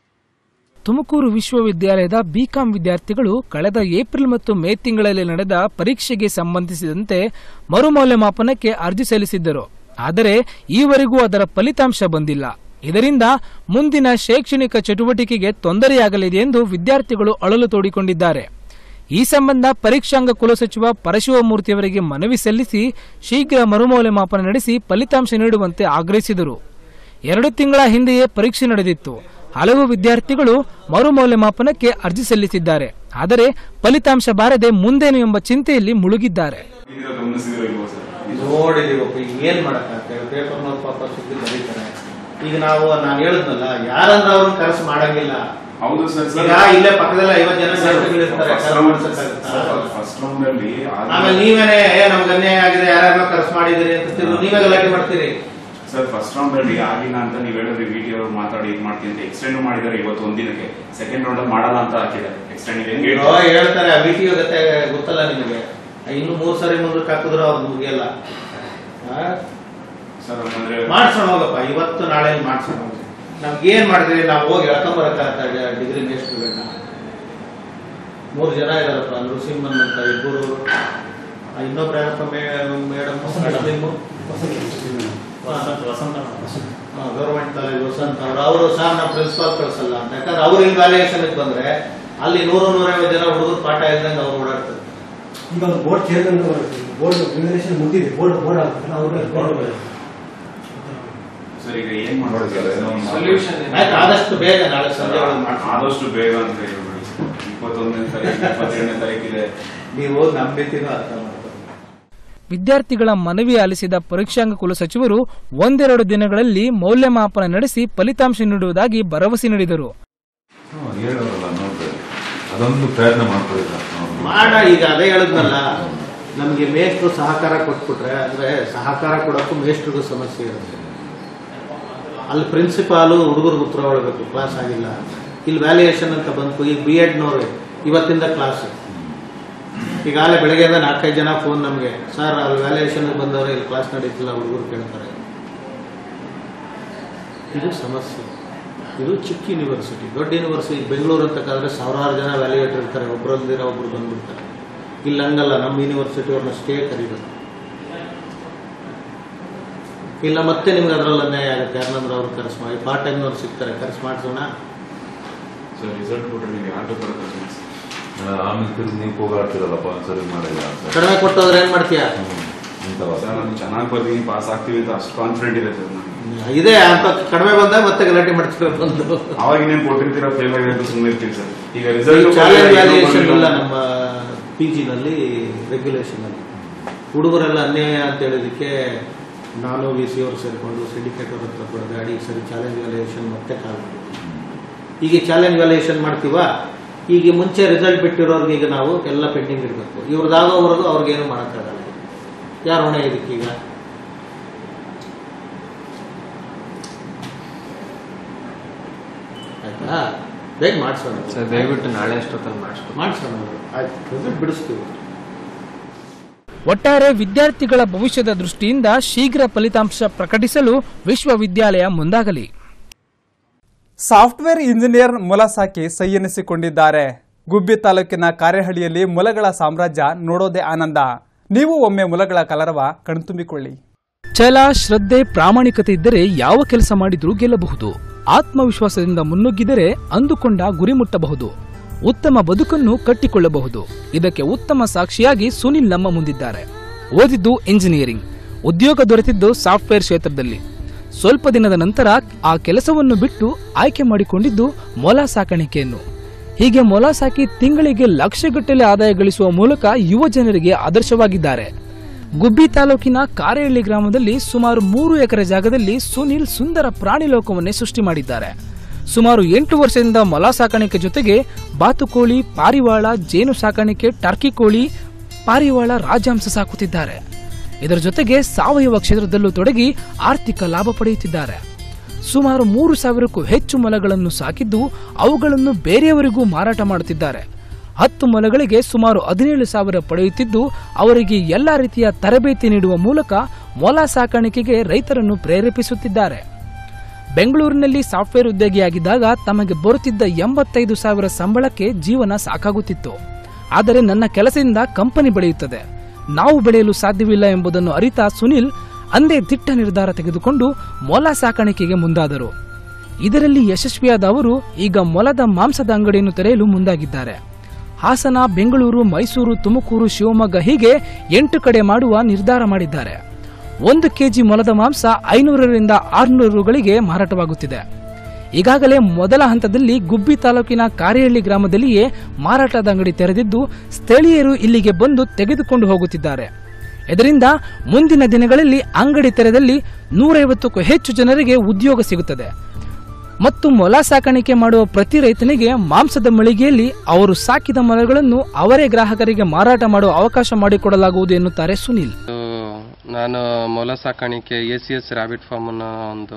ತುಮಕೂರು ವಿಶ್ವವಿದ್ಯಾಲಯದ ಬಿಕಾಂ ವಿದ್ಯಾರ್ಥಿಗಳು ಕಳೆದ ಏಪ್ರಿಲ್ ಮತ್ತು ಮೇ ತಿಂಗಳಲ್ಲಿ ನಡೆದ ಪರೀಕ್ಷೆಗೆ ಸಂಬಂಧಿಸಿದಂತೆ ಮರುಮೌಲ್ಯಮಾಪನಕ್ಕೆ ಅರ್ಜಿ ಸಲ್ಲಿಸಿದ್ದರು ಆದರೆ ಈವರೆಗೂ ಅದರ ಫಲಿತಾಂಶ ಬಂದಿಲ್ಲ ಇದರಿಂದ ಮುಂದಿನ ಶೈಕ್ಷಣಿಕ ಚಟುವಟಿಕೆಗೆ ತೊಂದರೆಯಾಗಲಿದೆ ಎಂದು ವಿದ್ಯಾರ್ಥಿಗಳು ಅಳಲು ತೋಡಿಕೊಂಡಿದ್ದಾರೆ ಈ ಸಂಬಂಧ ಪರೀಕ್ಷಾಂಗ ಕುಲಸಚಿವ ಪರಶಿವಮೂರ್ತಿಯವರಿಗೆ ಮನವಿ ಸಲ್ಲಿಸಿ ಶೀಘ್ರ ಮರುಮೌಲ್ಯಮಾಪನ ನಡೆಸಿ ಫಲಿತಾಂಶ ನೀಡುವಂತೆ ಆಗ್ರಹಿಸಿದರು ಎರಡು ತಿಂಗಳ ಹಿಂದೆಯೇ ಪರೀಕ್ಷೆ ನಡೆದಿತ್ತು ಹಲವು ವಿದ್ಯಾರ್ಥಿಗಳು ಮರುಮೌಲ್ಯಮಾಪನಕ್ಕೆ ಅರ್ಜಿ ಸಲ್ಲಿಸಿದ್ದಾರೆ ಆದರೆ ಫಲಿತಾಂಶ ಬಾರದೆ ಮುಂದೇನು ಎಂಬ ಚಿಂತೆಯಲ್ಲಿ ಮುಳುಗಿದ್ದಾರೆ ಇದೀರ ಗಮನಿಸಿದಿರೋ ಇಲ್ವೋ ಸರ್ ನೋಡಿದೀವಪ್ಪ ಈಗ ಏನ್ ಮಾಡಕ್ಕಾಗ್ತದೆ ಪೇಪರ್ನವ್ರು ಪಾಪ ಸುದ್ದಿ ಬರೀತಾರೆ ಈಗ ನಾವು ನಾನು ಹೇಳಿದ್ನಲ್ಲ ಯಾರನ್ನ ಅವ್ರನ್ನ ಕರೆಸ್ ಮಾಡಂಗಿಲ್ಲ ಹೌದು ಸರ್ ಈಗ ಇಲ್ಲೇ ಪಕ್ಕದಲ್ಲಿ ಐವತ್ತು ಜನ ವಿದ್ಯಾರ್ಥಿಗಳಿರ್ತಾರೆ ಕರೆಸ್ ಮಾಡ್ಸಕ್ಕಾಗತ್ತಾ? ಫಸ್ಟ್ ರೌಂಡ್ ಅಲ್ಲಿ ಆಮೇಲೆ ನೀವೇನೆ ಏ ನಮ್ಗೆ ಅನ್ಯಾಯ ಆಗಿದೆ ಯಾರ್ಯಾರನ್ನ ಕರೆಸ್ ಮಾಡಿದಿರಿ ಅಂತ ತಿರ್ಗಿ ನೀವೇ ಗಲಾಟೆ ಮಾಡ್ತೀರಿ ಸರ್ ಫಸ್ಟ್ ರೌಂಡ್ ಅಲ್ಲಿ ಆಗಿಲ್ಲ ಅಂತ ನೀವು ಹೇಳಿದ್ರಿ ವಿ ಟಿ ಅವರು ಮಾತಾಡಿ ಇದು ಮಾಡ್ತೀನಿ ಅಂತ ಎಕ್ಸ್ಟೆಂಡ್ ಮಾಡಿದ್ದಾರೆ ಇವತ್ತು ಒಂದಿನಕ್ಕೆ ಸೆಕೆಂಡ್ ರೌಂಡ್ ಅಲ್ಲಿ ಮಾಡಲ್ಲ ಅಂತ ಹಾಕಿದ್ದಾರೆ ಎಕ್ಸ್ಟೆಂಡ್ ಇದೆ ಹೆಂಗೆ ಅಯ್ಯೋ, ಹೇಳ್ತಾರೆ ಆ ವಿಟಿ ಗತೆ ಗೊತ್ತಲ್ಲ ನಿಮಗೆ ಇನ್ನು ಮೂರ್ ಸರಿ ಮುಂದಕ್ಕೆ ಹಾಕಿದ್ರು ಅವ್ರು ಮುಗಿಯಲ್ಲ ಆ? ಸರ್ ಅಂದ್ರೆ ಮಾಡ್ಸೋಣ ಹೋಗಪ್ಪ ಇವತ್ತು ನಾಳೆ ಮಾಡ್ಸೋಣ ಹೋಗಿ ನಮ್ಗೆ ಏನ್ ಮಾಡಿದ್ರಿ ನಾವು ಹೋಗಿ ಎಳ್ಕೊಂಬರಕ್ಕಾಗತ್ತ ಡಿಗ್ರಿ ಮೇಸ್ಟ್ರುಗಳನ್ನ ಮೂರು ಜನ ಇದಾರಪ್ಪ ನೃಸಿಂಹನ್ ಅಂತ ಇಬ್ಬರು ಆ, ಇನ್ನೊಬ್ರು ಯಾರಪ್ಪ ಮೇಡಮ್ ಗೌರ್ಮೆಂಟ್ ಕಾಲೇಜ್ ವಸಂತ ಅವರು ಅವರು ಸಹ ನಾವು ಪ್ರಿನ್ಸಿಪಾಲ್ ಕಳ್ಸಲ್ಲ ಅಂತ ಯಾಕಂದ್ರೆ ಅವ್ರು ಇಲ್ಲಿ ವ್ಯಾಲ್ಯೂಯೇಷನ್ ಬಂದ್ರೆ ಅಲ್ಲಿ ನೂರು ನೂರೈವತ್ತು ಜನ ಹುಡುಗರು ಪಾಠ ಇಲ್ದಂಗೆ ಅವ್ರು ಓಡಾಡ್ತಾರೆ ಈಗ ಒಂದು ಬೋರ್ಡ್ ಚೇರ್ಮನ್ ಬೋರ್ಡ್ ರಿಸರ್ವೇಶನ್ ಮುಗಿದಿದೆ ಬೋರ್ಡ್ ಬೋರ್ಡ್ ಆಗುತ್ತಲ್ಲ ಅವ್ರಿಗೆ ಬೋರ್ಡ್ ಸರ್ ಈಗ ಏನ್ ಮಾಡ್ತಾರೆ ಆಯ್ತು ಆದಷ್ಟು ಬೇಗ ನಾಳೆ ಸಂಜೆ ಒಳಗೆ ಮಾಡ್ಸೋಣ ಆದಷ್ಟು ಬೇಗ ಅಂತ ಹೇಳ್ಬಿಡಿ ಸರ್. ಇಪ್ಪತ್ತೊಂದನೇ ತಾರೀಕು ಇಪ್ಪತ್ತೆರಡನೇ ತಾರೀಕಿದೆ ನೀವು ನಂಬಿತಿನೂ ಅರ್ಥ ಮಾಡ್ಕೊಳ್ಳಿ ವಿದ್ಯಾರ್ಥಿಗಳ ಮನವಿ ಆಲಿಸಿದ ಪರೀಕ್ಷಾಂಗ ಕುಲಸಚಿವರು ಒಂದೆರಡು ದಿನಗಳಲ್ಲಿ ಮೌಲ್ಯಮಾಪನ ನಡೆಸಿ ಫಲಿತಾಂಶ ನೀಡುವುದಾಗಿ ಭರವಸೆ ನೀಡಿದರು ಹೇಳೋರಲ್ಲ ನೋಡ್ರಿ ಅದೊಂದು ಪ್ರಯತ್ನ ಮಾಡ್ಕೊಳ್ಳಿಲ್ಲ ಮಾಡ ಈಗ ಅದೇ ಹೇಳಿದ್ನಲ್ಲ ನಮಗೆ ಮೇಷ್ಟ್ರು ಸಹಕಾರ ಕೊಟ್ಬಿಟ್ರೆ ಅಂದ್ರೆ ಸಹಕಾರ ಕೊಡೋಕ್ಕೂ ಮೇಷ್ಟ್ರಿಗೂ ಸಮಸ್ಯೆ ಇರುತ್ತೆ ಅಲ್ಲಿ ಪ್ರಿನ್ಸಿಪಾಲು ಹುಡುಗರಿಗೆ ಉತ್ತರ ಹೊಡಬೇಕು ಕ್ಲಾಸ್ ಆಗಿಲ್ಲ ಇಲ್ಲಿ ವ್ಯಾಲ್ಯೂಯೇಷನ್ ಅಂತ ಬಂತು ಈಗ ಬಿ ಎಡ್ನವ್ರು ಇವತ್ತಿಂದ ಕ್ಲಾಸ್ ಈಗಾಗಲೇ ಬೆಳಗ್ಗೆಯಿಂದ ನಾಲ್ಕೈದು ಜನ ಫೋನ್ ನಮಗೆ ಸರ್ ಅಲ್ಲಿ ವ್ಯಾಲ್ಯೂಯೇಷನ್ ಬಂದವರು ಇಲ್ಲಿ ಕ್ಲಾಸ್ ನಡೀತಿಲ್ಲ ಹುಡುಗರು ಕೇಳ್ತಾರೆ ಇದು ಸಮಸ್ಯೆ ಇದು ಚಿಕ್ಕ ಯೂನಿವರ್ಸಿಟಿ ದೊಡ್ಡ ಯೂನಿವರ್ಸಿಟಿ ಬೆಂಗಳೂರು ಅಂತಕ್ಕಾದ್ರೆ ಸಾವಿರಾರು ಜನ ವ್ಯಾಲ್ಯೂಯೇಟರ್ ಇರ್ತಾರೆ ಒಬ್ಬರಲ್ದಿರ ಒಬ್ರು ಬಂದ್ಬಿಡ್ತಾರೆ ಇಲ್ಲಿ ಹಂಗಲ್ಲ ನಮ್ಮ ಯೂನಿವರ್ಸಿಟಿ ಅವ್ರನ್ನ ಸ್ಟೇ ಕರೀಬೇಕು ಇಲ್ಲ ಮತ್ತೆ ನಿಮ್ಗೆ ಅದರಲ್ಲಿ ಅನ್ಯಾಯ ಆಗುತ್ತೆ ಯಾರನ್ನಂದ್ರೆ ಅವ್ರು ಕರೆಸ್ ಮಾಡಿ ಪಾರ್ಟ್ ಟೈಮ್ನವ್ರು ಸಿಗ್ತಾರೆ ಕರೆಸ್ ಮಾಡಿಸೋಣ ಸರ್ ರಿಸಲ್ಟ್ ಕೊಟ್ಟರೆ ನೀವು ಯಾರು ಬರುತ್ತೆ ಚಾನ್ಸ್ ಆಮೇಲೆ ತಿರುಗಿ ನೀವು ಕೂಗಾಡ್ತಿರಲ್ಲಪ್ಪ ಸರಿ ಮಾಡಿಲ್ಲ ಅಂತ ಕಡಿಮೆ ಕೊಟ್ಟೋದ್ರೆ ಏನ್ ಮಾಡ್ತೀಯ ಇಂಥವ ಸರ್ ನಾನು ಚೆನ್ನಾಗಿ ಬರ್ತೀನಿ ಪಾಸ್ ಆಗ್ತೀವಿ ಅಂತ ಅಷ್ಟು ಕಾನ್ಫಿಡೆಂಟ್ ಇದೆ ಸರ್ ನನಗೆ ಇದೆ ಅಂತ ಕಡಿಮೆ ಬಂದ ಮತ್ತೆ ಗಲಾಟೆ ಮಾಡ್ತೀರ ಬಂದು ಅವಾಗ ಇನ್ನೇನು ಕೊಟ್ಟಿರ್ತೀರ ಫೇಲ್ ಆಗಿರೋದು ಸುಮ್ಮನೆ ಇರ್ತೀವಿ ಸರ್ ಈಗ ಚಾಲೆಂಜ್ ವ್ಯಾಲ್ಯೂಯೇಷನ್ ರಿಸಲ್ಟ್ ಇಲ್ಲ ನಮ್ಮ ಪಿ ಜಿನಲ್ಲಿ ರೆಗ್ಯುಲೇಷನ್ ಅಲ್ಲಿ ಹುಡುಗರೆಲ್ಲ ಅನ್ಯಾಯ ಅಂತ ಹೇಳೋದಕ್ಕೆ ನಾನು ವಿ ಸಿ ಅವರು ಸೇರಿಕೊಂಡು ಸಿಂಡಿಕೇಟ್ ಅವ್ರ ಹತ್ರ ಬಡದಾಡಿ ಸರಿ ಚಾಲೆಂಜ್ ವ್ಯಾಲ್ಯೂಯೇಷನ್ ಮತ್ತೆ ಕಾಲ್ ಮಾಡಿದ್ವಿ ಈಗ ಚಾಲೆಂಜ್ ವ್ಯಾಲ್ಯೂಯೇಷನ್ ಮಾಡ್ತೀವಾ ಈಗ ಮುಂಚೆ ರಿಸಲ್ಟ್ ಬಿಟ್ಟಿರೋರ್ಗೆ ಈಗ ನಾವು ಎಲ್ಲ ಪೆಂಡಿಂಗ್ ಇಡಬೇಕು ಇವ್ರದ್ದಾಗೋವರೆಗೂ ಅವ್ರಿಗೇನು ಮಾಡೋಕ್ಕಾಗಲ್ಲ ಯಾರು ಹೊಣೆ ಇದಕ್ಕೀಗ ಆಯ್ತಾ ಬೇಗ ಮಾಡಿಸೋಣ ಸರ್ ದಯವಿಟ್ಟು ನಾಳೆ ಅಷ್ಟೊತ್ತಲ್ಲಿ ಮಾಡಿಸ್ಕೊಡಿ ಮಾಡಿಸೋಣ ಆಯ್ತು ರಿಸಲ್ಟ್ ಬಿಡಿಸ್ತೀವಿ ಒಟ್ಟಾರೆ ವಿದ್ಯಾರ್ಥಿಗಳ ಭವಿಷ್ಯದ ದೃಷ್ಟಿಯಿಂದ ಶೀಘ್ರ ಫಲಿತಾಂಶ ಪ್ರಕಟಿಸಲು ವಿಶ್ವವಿದ್ಯಾಲಯ ಮುಂದಾಗಲಿ ಸಾಫ್ಟ್ವೇರ್ ಇಂಜಿನಿಯರ್ ಮೊಲ ಸಾಕಿ ಸೈ ಎನಿಸಿಕೊಂಡಿದ್ದಾರೆ ಗುಬ್ಬಿ ತಾಲೂಕಿನ ಕಾರೆಹಳ್ಳಿಯಲ್ಲಿ ಮೊಲಗಳ ಸಾಮ್ರಾಜ್ಯ ನೋಡೋದೇ ಆನಂದ ನೀವು ಒಮ್ಮೆ ಮೊಲಗಳ ಕಲರವ ಕಣ್ತುಂಬಿಕೊಳ್ಳಿ ಛಲ ಶ್ರದ್ಧೆ ಪ್ರಾಮಾಣಿಕತೆ ಇದ್ದರೆ ಯಾವ ಕೆಲಸ ಮಾಡಿದ್ರೂ ಗೆಲ್ಲಬಹುದು ಆತ್ಮವಿಶ್ವಾಸದಿಂದ ಮುನ್ನುಗ್ಗಿದರೆ ಅಂದುಕೊಂಡ ಗುರಿ ಮುಟ್ಟಬಹುದು ಉತ್ತಮ ಬದುಕನ್ನು ಕಟ್ಟಿಕೊಳ್ಳಬಹುದು ಇದಕ್ಕೆ ಉತ್ತಮ ಸಾಕ್ಷಿಯಾಗಿ ಸುನಿಲ್ ನಮ್ಮ ಮುಂದಿದ್ದಾರೆ ಓದಿದ್ದು ಇಂಜಿನಿಯರಿಂಗ್ ಉದ್ಯೋಗ ದೊರೆತಿದ್ದು ಸಾಫ್ಟ್ವೇರ್ ಕ್ಷೇತ್ರದಲ್ಲಿ ಸ್ವಲ್ಪ ದಿನದ ನಂತರ ಆ ಕೆಲಸವನ್ನು ಬಿಟ್ಟು ಆಯ್ಕೆ ಮಾಡಿಕೊಂಡಿದ್ದು ಮೊಲ ಸಾಕಾಣಿಕೆಯನ್ನು ಹೀಗೆ ಮೊಲ ಸಾಕಿ ತಿಂಗಳಿಗೆ ಲಕ್ಷಗಟ್ಟಲೆ ಆದಾಯ ಗಳಿಸುವ ಮೂಲಕ ಯುವ ಜನರಿಗೆ ಆದರ್ಶವಾಗಿದ್ದಾರೆ ಗುಬ್ಬಿ ತಾಲೂಕಿನ ಕಾರೆಹಳ್ಳಿ ಗ್ರಾಮದಲ್ಲಿ ಸುಮಾರು ಮೂರು ಎಕರೆ ಜಾಗದಲ್ಲಿ ಸುನಿಲ್ ಸುಂದರ ಪ್ರಾಣಿ ಲೋಕವನ್ನೇ ಸೃಷ್ಟಿ ಮಾಡಿದ್ದಾರೆ ಸುಮಾರು ಎಂಟು ವರ್ಷದಿಂದ ಮೊಲ ಸಾಕಾಣಿಕೆ ಜೊತೆಗೆ ಬಾತುಕೋಳಿ ಪಾರಿವಾಳ ಜೇನು ಸಾಕಾಣಿಕೆ ಟರ್ಕಿ ಕೋಳಿ ಪಾರಿವಾಳ ರಾಜಹಂಸ ಸಾಕುತ್ತಿದ್ದಾರೆ ಇದರ ಜೊತೆಗೆ ಸಾವಯವ ಕ್ಷೇತ್ರದಲ್ಲೂ ತೊಡಗಿ ಆರ್ಥಿಕ ಲಾಭ ಪಡೆಯುತ್ತಿದ್ದಾರೆ ಸುಮಾರು ಮೂರು ಸಾವಿರಕ್ಕೂ ಹೆಚ್ಚು ಮೊಲಗಳನ್ನು ಸಾಕಿದ್ದು ಅವುಗಳನ್ನು ಬೇರೆಯವರಿಗೂ ಮಾರಾಟ ಮಾಡುತ್ತಿದ್ದಾರೆ ಹತ್ತು ಮೊಲಗಳಿಗೆ ಸುಮಾರು ಹದಿನೇಳು ಸಾವಿರ ಪಡೆಯುತ್ತಿದ್ದು ಅವರಿಗೆ ಎಲ್ಲಾ ರೀತಿಯ ತರಬೇತಿ ನೀಡುವ ಮೂಲಕ ಮೊಲ ಸಾಕಾಣಿಕೆಗೆ ರೈತರನ್ನು ಪ್ರೇರೇಪಿಸುತ್ತಿದ್ದಾರೆ ಬೆಂಗಳೂರಿನಲ್ಲಿ ಸಾಫ್ಟ್ವೇರ್ ಉದ್ಯೋಗಿಯಾಗಿದ್ದಾಗ ತಮಗೆ ಬರುತ್ತಿದ್ದ ಎಂಬತ್ತೈದು ಸಾವಿರ ಸಂಬಳಕ್ಕೆ ಜೀವನ ಸಾಕಾಗುತ್ತಿತ್ತು ಆದರೆ ನನ್ನ ಕೆಲಸದಿಂದ ಕಂಪನಿ ಬೆಳೆಯುತ್ತದೆ ನಾವು ಬೆಳೆಯಲು ಸಾಧ್ಯವಿಲ್ಲ ಎಂಬುದನ್ನು ಅರಿತ ಸುನಿಲ್ ಅಂದೇ ದಿಟ್ಟ ನಿರ್ಧಾರ ತೆಗೆದುಕೊಂಡು ಮೊಲ ಸಾಕಾಣಿಕೆಗೆ ಮುಂದಾದರು ಇದರಲ್ಲಿ ಯಶಸ್ವಿಯಾದ ಅವರು ಈಗ ಮೊಲದ ಮಾಂಸದ ಅಂಗಡಿಯನ್ನು ತೆರೆಯಲು ಮುಂದಾಗಿದ್ದಾರೆ ಹಾಸನ ಬೆಂಗಳೂರು ಮೈಸೂರು ತುಮಕೂರು ಶಿವಮೊಗ್ಗ ಹೀಗೆ ಎಂಟು ಕಡೆ ಮಾಡುವ ನಿರ್ಧಾರ ಮಾಡಿದ್ದಾರೆ ಒಂದು ಕೆಜಿ ಮೊಲದ ಮಾಂಸ ಐನೂರರಿಂದ ಆರುನೂರು ರುಗಳಿಗೆ ಮಾರಾಟವಾಗುತ್ತಿದೆ ಈಗಾಗಲೇ ಮೊದಲ ಹಂತದಲ್ಲಿ ಗುಬ್ಬಿ ತಾಲೂಕಿನ ಕಾರಿಹಳ್ಳಿ ಗ್ರಾಮದಲ್ಲಿಯೇ ಮಾರಾಟದ ಅಂಗಡಿ ತೆರೆದಿದ್ದು ಸ್ಥಳೀಯರು ಇಲ್ಲಿಗೆ ಬಂದು ತೆಗೆದುಕೊಂಡು ಹೋಗುತ್ತಿದ್ದಾರೆ ಇದರಿಂದ ಮುಂದಿನ ದಿನಗಳಲ್ಲಿ ಅಂಗಡಿ ತೆರೆದಲ್ಲಿ ನೂರೈವತ್ತಕ್ಕೂ ಹೆಚ್ಚು ಜನರಿಗೆ ಉದ್ಯೋಗ ಸಿಗುತ್ತದೆ ಮತ್ತು ಮೊಲ ಸಾಕಾಣಿಕೆ ಮಾಡುವ ಪ್ರತಿ ರೈತನಿಗೆ ಮಾಂಸದ ಮಳಿಗೆಯಲ್ಲಿ ಅವರು ಸಾಕಿದ ಮೊಲಗಳನ್ನು ಅವರೇ ಗ್ರಾಹಕರಿಗೆ ಮಾರಾಟ ಮಾಡುವ ಅವಕಾಶ ಮಾಡಿಕೊಡಲಾಗುವುದು ಎನ್ನುತ್ತಾರೆ ಸುನಿಲ್ ನಾನು ಮೊಲ ಸಾಕಾಣಿಕೆ A C S rabbit farm ಅನ್ನೋ ಒಂದು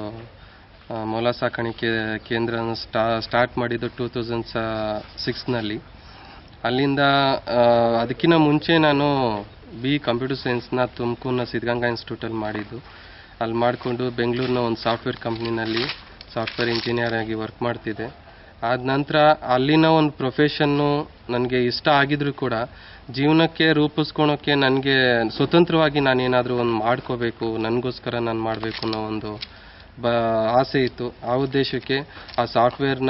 ಆ, ಮೊಲ ಸಾಕಾಣಿಕೆ ಕೇಂದ್ರ ಸ್ಟಾ ಸ್ಟಾರ್ಟ್ ಮಾಡಿದ್ದು ಟೂ ತೌಸಂಡ್ ಸಿಕ್ಸ್ನಲ್ಲಿ ಅಲ್ಲಿಂದ ಆ, ಅದಕ್ಕಿಂತ ಮುಂಚೆ ನಾನು ಬಿ ಕಂಪ್ಯೂಟರ್ ಸೈನ್ಸ್ನ ತುಮಕೂರಿನ ಸಿದ್ಧಗಂಗಾ ಇನ್ಸ್ಟಿಟ್ಯೂಟಲ್ಲಿ ಮಾಡಿದ್ದು ಅಲ್ಲಿ ಮಾಡಿಕೊಂಡು ಬೆಂಗಳೂರಿನ ಒಂದು ಸಾಫ್ಟ್ವೇರ್ ಕಂಪ್ನಿನಲ್ಲಿ ಸಾಫ್ಟ್ವೇರ್ ಇಂಜಿನಿಯರ್ ಆಗಿ ವರ್ಕ್ ಮಾಡ್ತಿದ್ದೆ ಆದ ನಂತರ ಅಲ್ಲಿನ ಒಂದು ಪ್ರೊಫೆಷನ್ನು ನನಗೆ ಇಷ್ಟ ಆಗಿದ್ರು ಕೂಡ ಜೀವನಕ್ಕೆ ರೂಪಿಸ್ಕೊಳೋಕ್ಕೆ ನನಗೆ ಸ್ವತಂತ್ರವಾಗಿ ನಾನು ಏನಾದರೂ ಒಂದು ಮಾಡ್ಕೋಬೇಕು ನನಗೋಸ್ಕರ ನಾನು ಮಾಡಬೇಕು ಅನ್ನೋ ಒಂದು ಬ ಆಸೆ ಇತ್ತು ಆ ಉದ್ದೇಶಕ್ಕೆ ಆ ಸಾಫ್ಟ್ವೇರ್ನ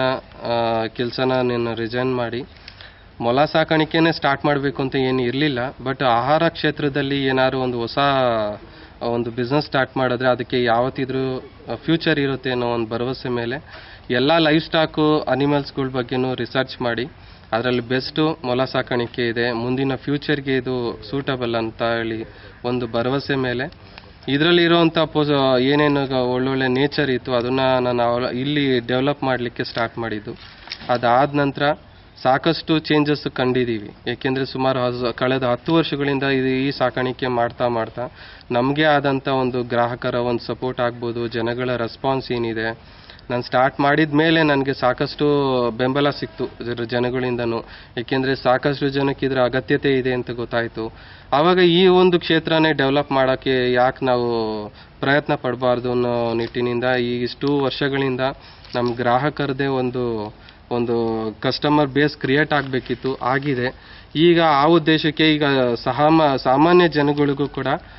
ಕೆಲಸನ ನಾನು ರಿಸೈನ್ ಮಾಡಿ ಮೊಲ ಸಾಕಾಣಿಕೆನೇ ಸ್ಟಾರ್ಟ್ ಮಾಡಬೇಕು ಅಂತ ಏನು ಇರಲಿಲ್ಲ ಬಟ್ ಆಹಾರ ಕ್ಷೇತ್ರದಲ್ಲಿ ಏನಾದ್ರು ಒಂದು ಹೊಸ ಒಂದು ಬಿಸ್ನೆಸ್ ಸ್ಟಾರ್ಟ್ ಮಾಡಿದ್ರೆ ಅದಕ್ಕೆ ಯಾವತ್ತಿದ್ರೂ ಫ್ಯೂಚರ್ ಇರುತ್ತೆ ಅನ್ನೋ ಒಂದು ಭರವಸೆ ಮೇಲೆ ಎಲ್ಲ ಲೈಫ್ ಸ್ಟಾಕು ಅನಿಮಲ್ಸ್ಗಳ ಬಗ್ಗೆನೂ ರಿಸರ್ಚ್ ಮಾಡಿ ಅದರಲ್ಲಿ ಬೆಸ್ಟು ಮೊಲ ಸಾಕಾಣಿಕೆ ಇದೆ ಮುಂದಿನ ಫ್ಯೂಚರ್ಗೆ ಇದು ಸೂಟಬಲ್ ಅಂತ ಹೇಳಿ ಒಂದು ಭರವಸೆ ಮೇಲೆ ಇದರಲ್ಲಿರುವಂಥ ಪೋಸ್ ಏನೇನು ಒಳ್ಳೊಳ್ಳೆ ನೇಚರ್ ಇತ್ತು ಅದನ್ನು ನಾನು ಅವಲ- ಇಲ್ಲಿ ಡೆವಲಪ್ ಮಾಡಲಿಕ್ಕೆ ಸ್ಟಾರ್ಟ್ ಮಾಡಿದ್ದು ಅದಾದ ನಂತರ ಸಾಕಷ್ಟು ಚೇಂಜಸ್ ಕಂಡಿದ್ದೀವಿ ಏಕೆಂದರೆ ಸುಮಾರು ಹಸ್- ಕಳೆದ ಹತ್ತು ವರ್ಷಗಳಿಂದ ಇದು ಈ ಸಾಕಾಣಿಕೆ ಮಾಡ್ತಾ ಮಾಡ್ತಾ ನಮಗೆ ಆದಂಥ ಒಂದು ಗ್ರಾಹಕರ ಒಂದು ಸಪೋರ್ಟ್ ಆಗ್ಬೋದು ಜನಗಳ ರೆಸ್ಪಾನ್ಸ್ ಏನಿದೆ ನಾನು ಸ್ಟಾರ್ಟ್ ಮಾಡಿದ ಮೇಲೆ ನನಗೆ ಸಾಕಷ್ಟು ಬೆಂಬಲ ಸಿಕ್ತು ಇದರ ಜನಗಳಿಂದನೂ ಏಕೆಂದರೆ ಸಾಕಷ್ಟು ಜನಕ್ಕೆ ಇದರ ಅಗತ್ಯತೆ ಇದೆ ಅಂತ ಗೊತ್ತಾಯಿತು ಆವಾಗ ಈ ಒಂದು ಕ್ಷೇತ್ರನೇ ಡೆವಲಪ್ ಮಾಡೋಕ್ಕೆ ಯಾಕೆ ನಾವು ಪ್ರಯತ್ನ ಪಡಬಾರ್ದು ಅನ್ನೋ ನಿಟ್ಟಿನಿಂದ ಈ ಇಷ್ಟು ವರ್ಷಗಳಿಂದ ನಮ್ಮ ಗ್ರಾಹಕರದೇ ಒಂದು ಒಂದು ಕಸ್ಟಮರ್ ಬೇಸ್ ಕ್ರಿಯೇಟ್ ಆಗಬೇಕಿತ್ತು ಆಗಿದೆ ಈಗ ಆ ಉದ್ದೇಶಕ್ಕೆ ಈಗ ಸಹಮ ಸಾಮಾನ್ಯ ಜನಗಳಿಗೂ ಕೂಡ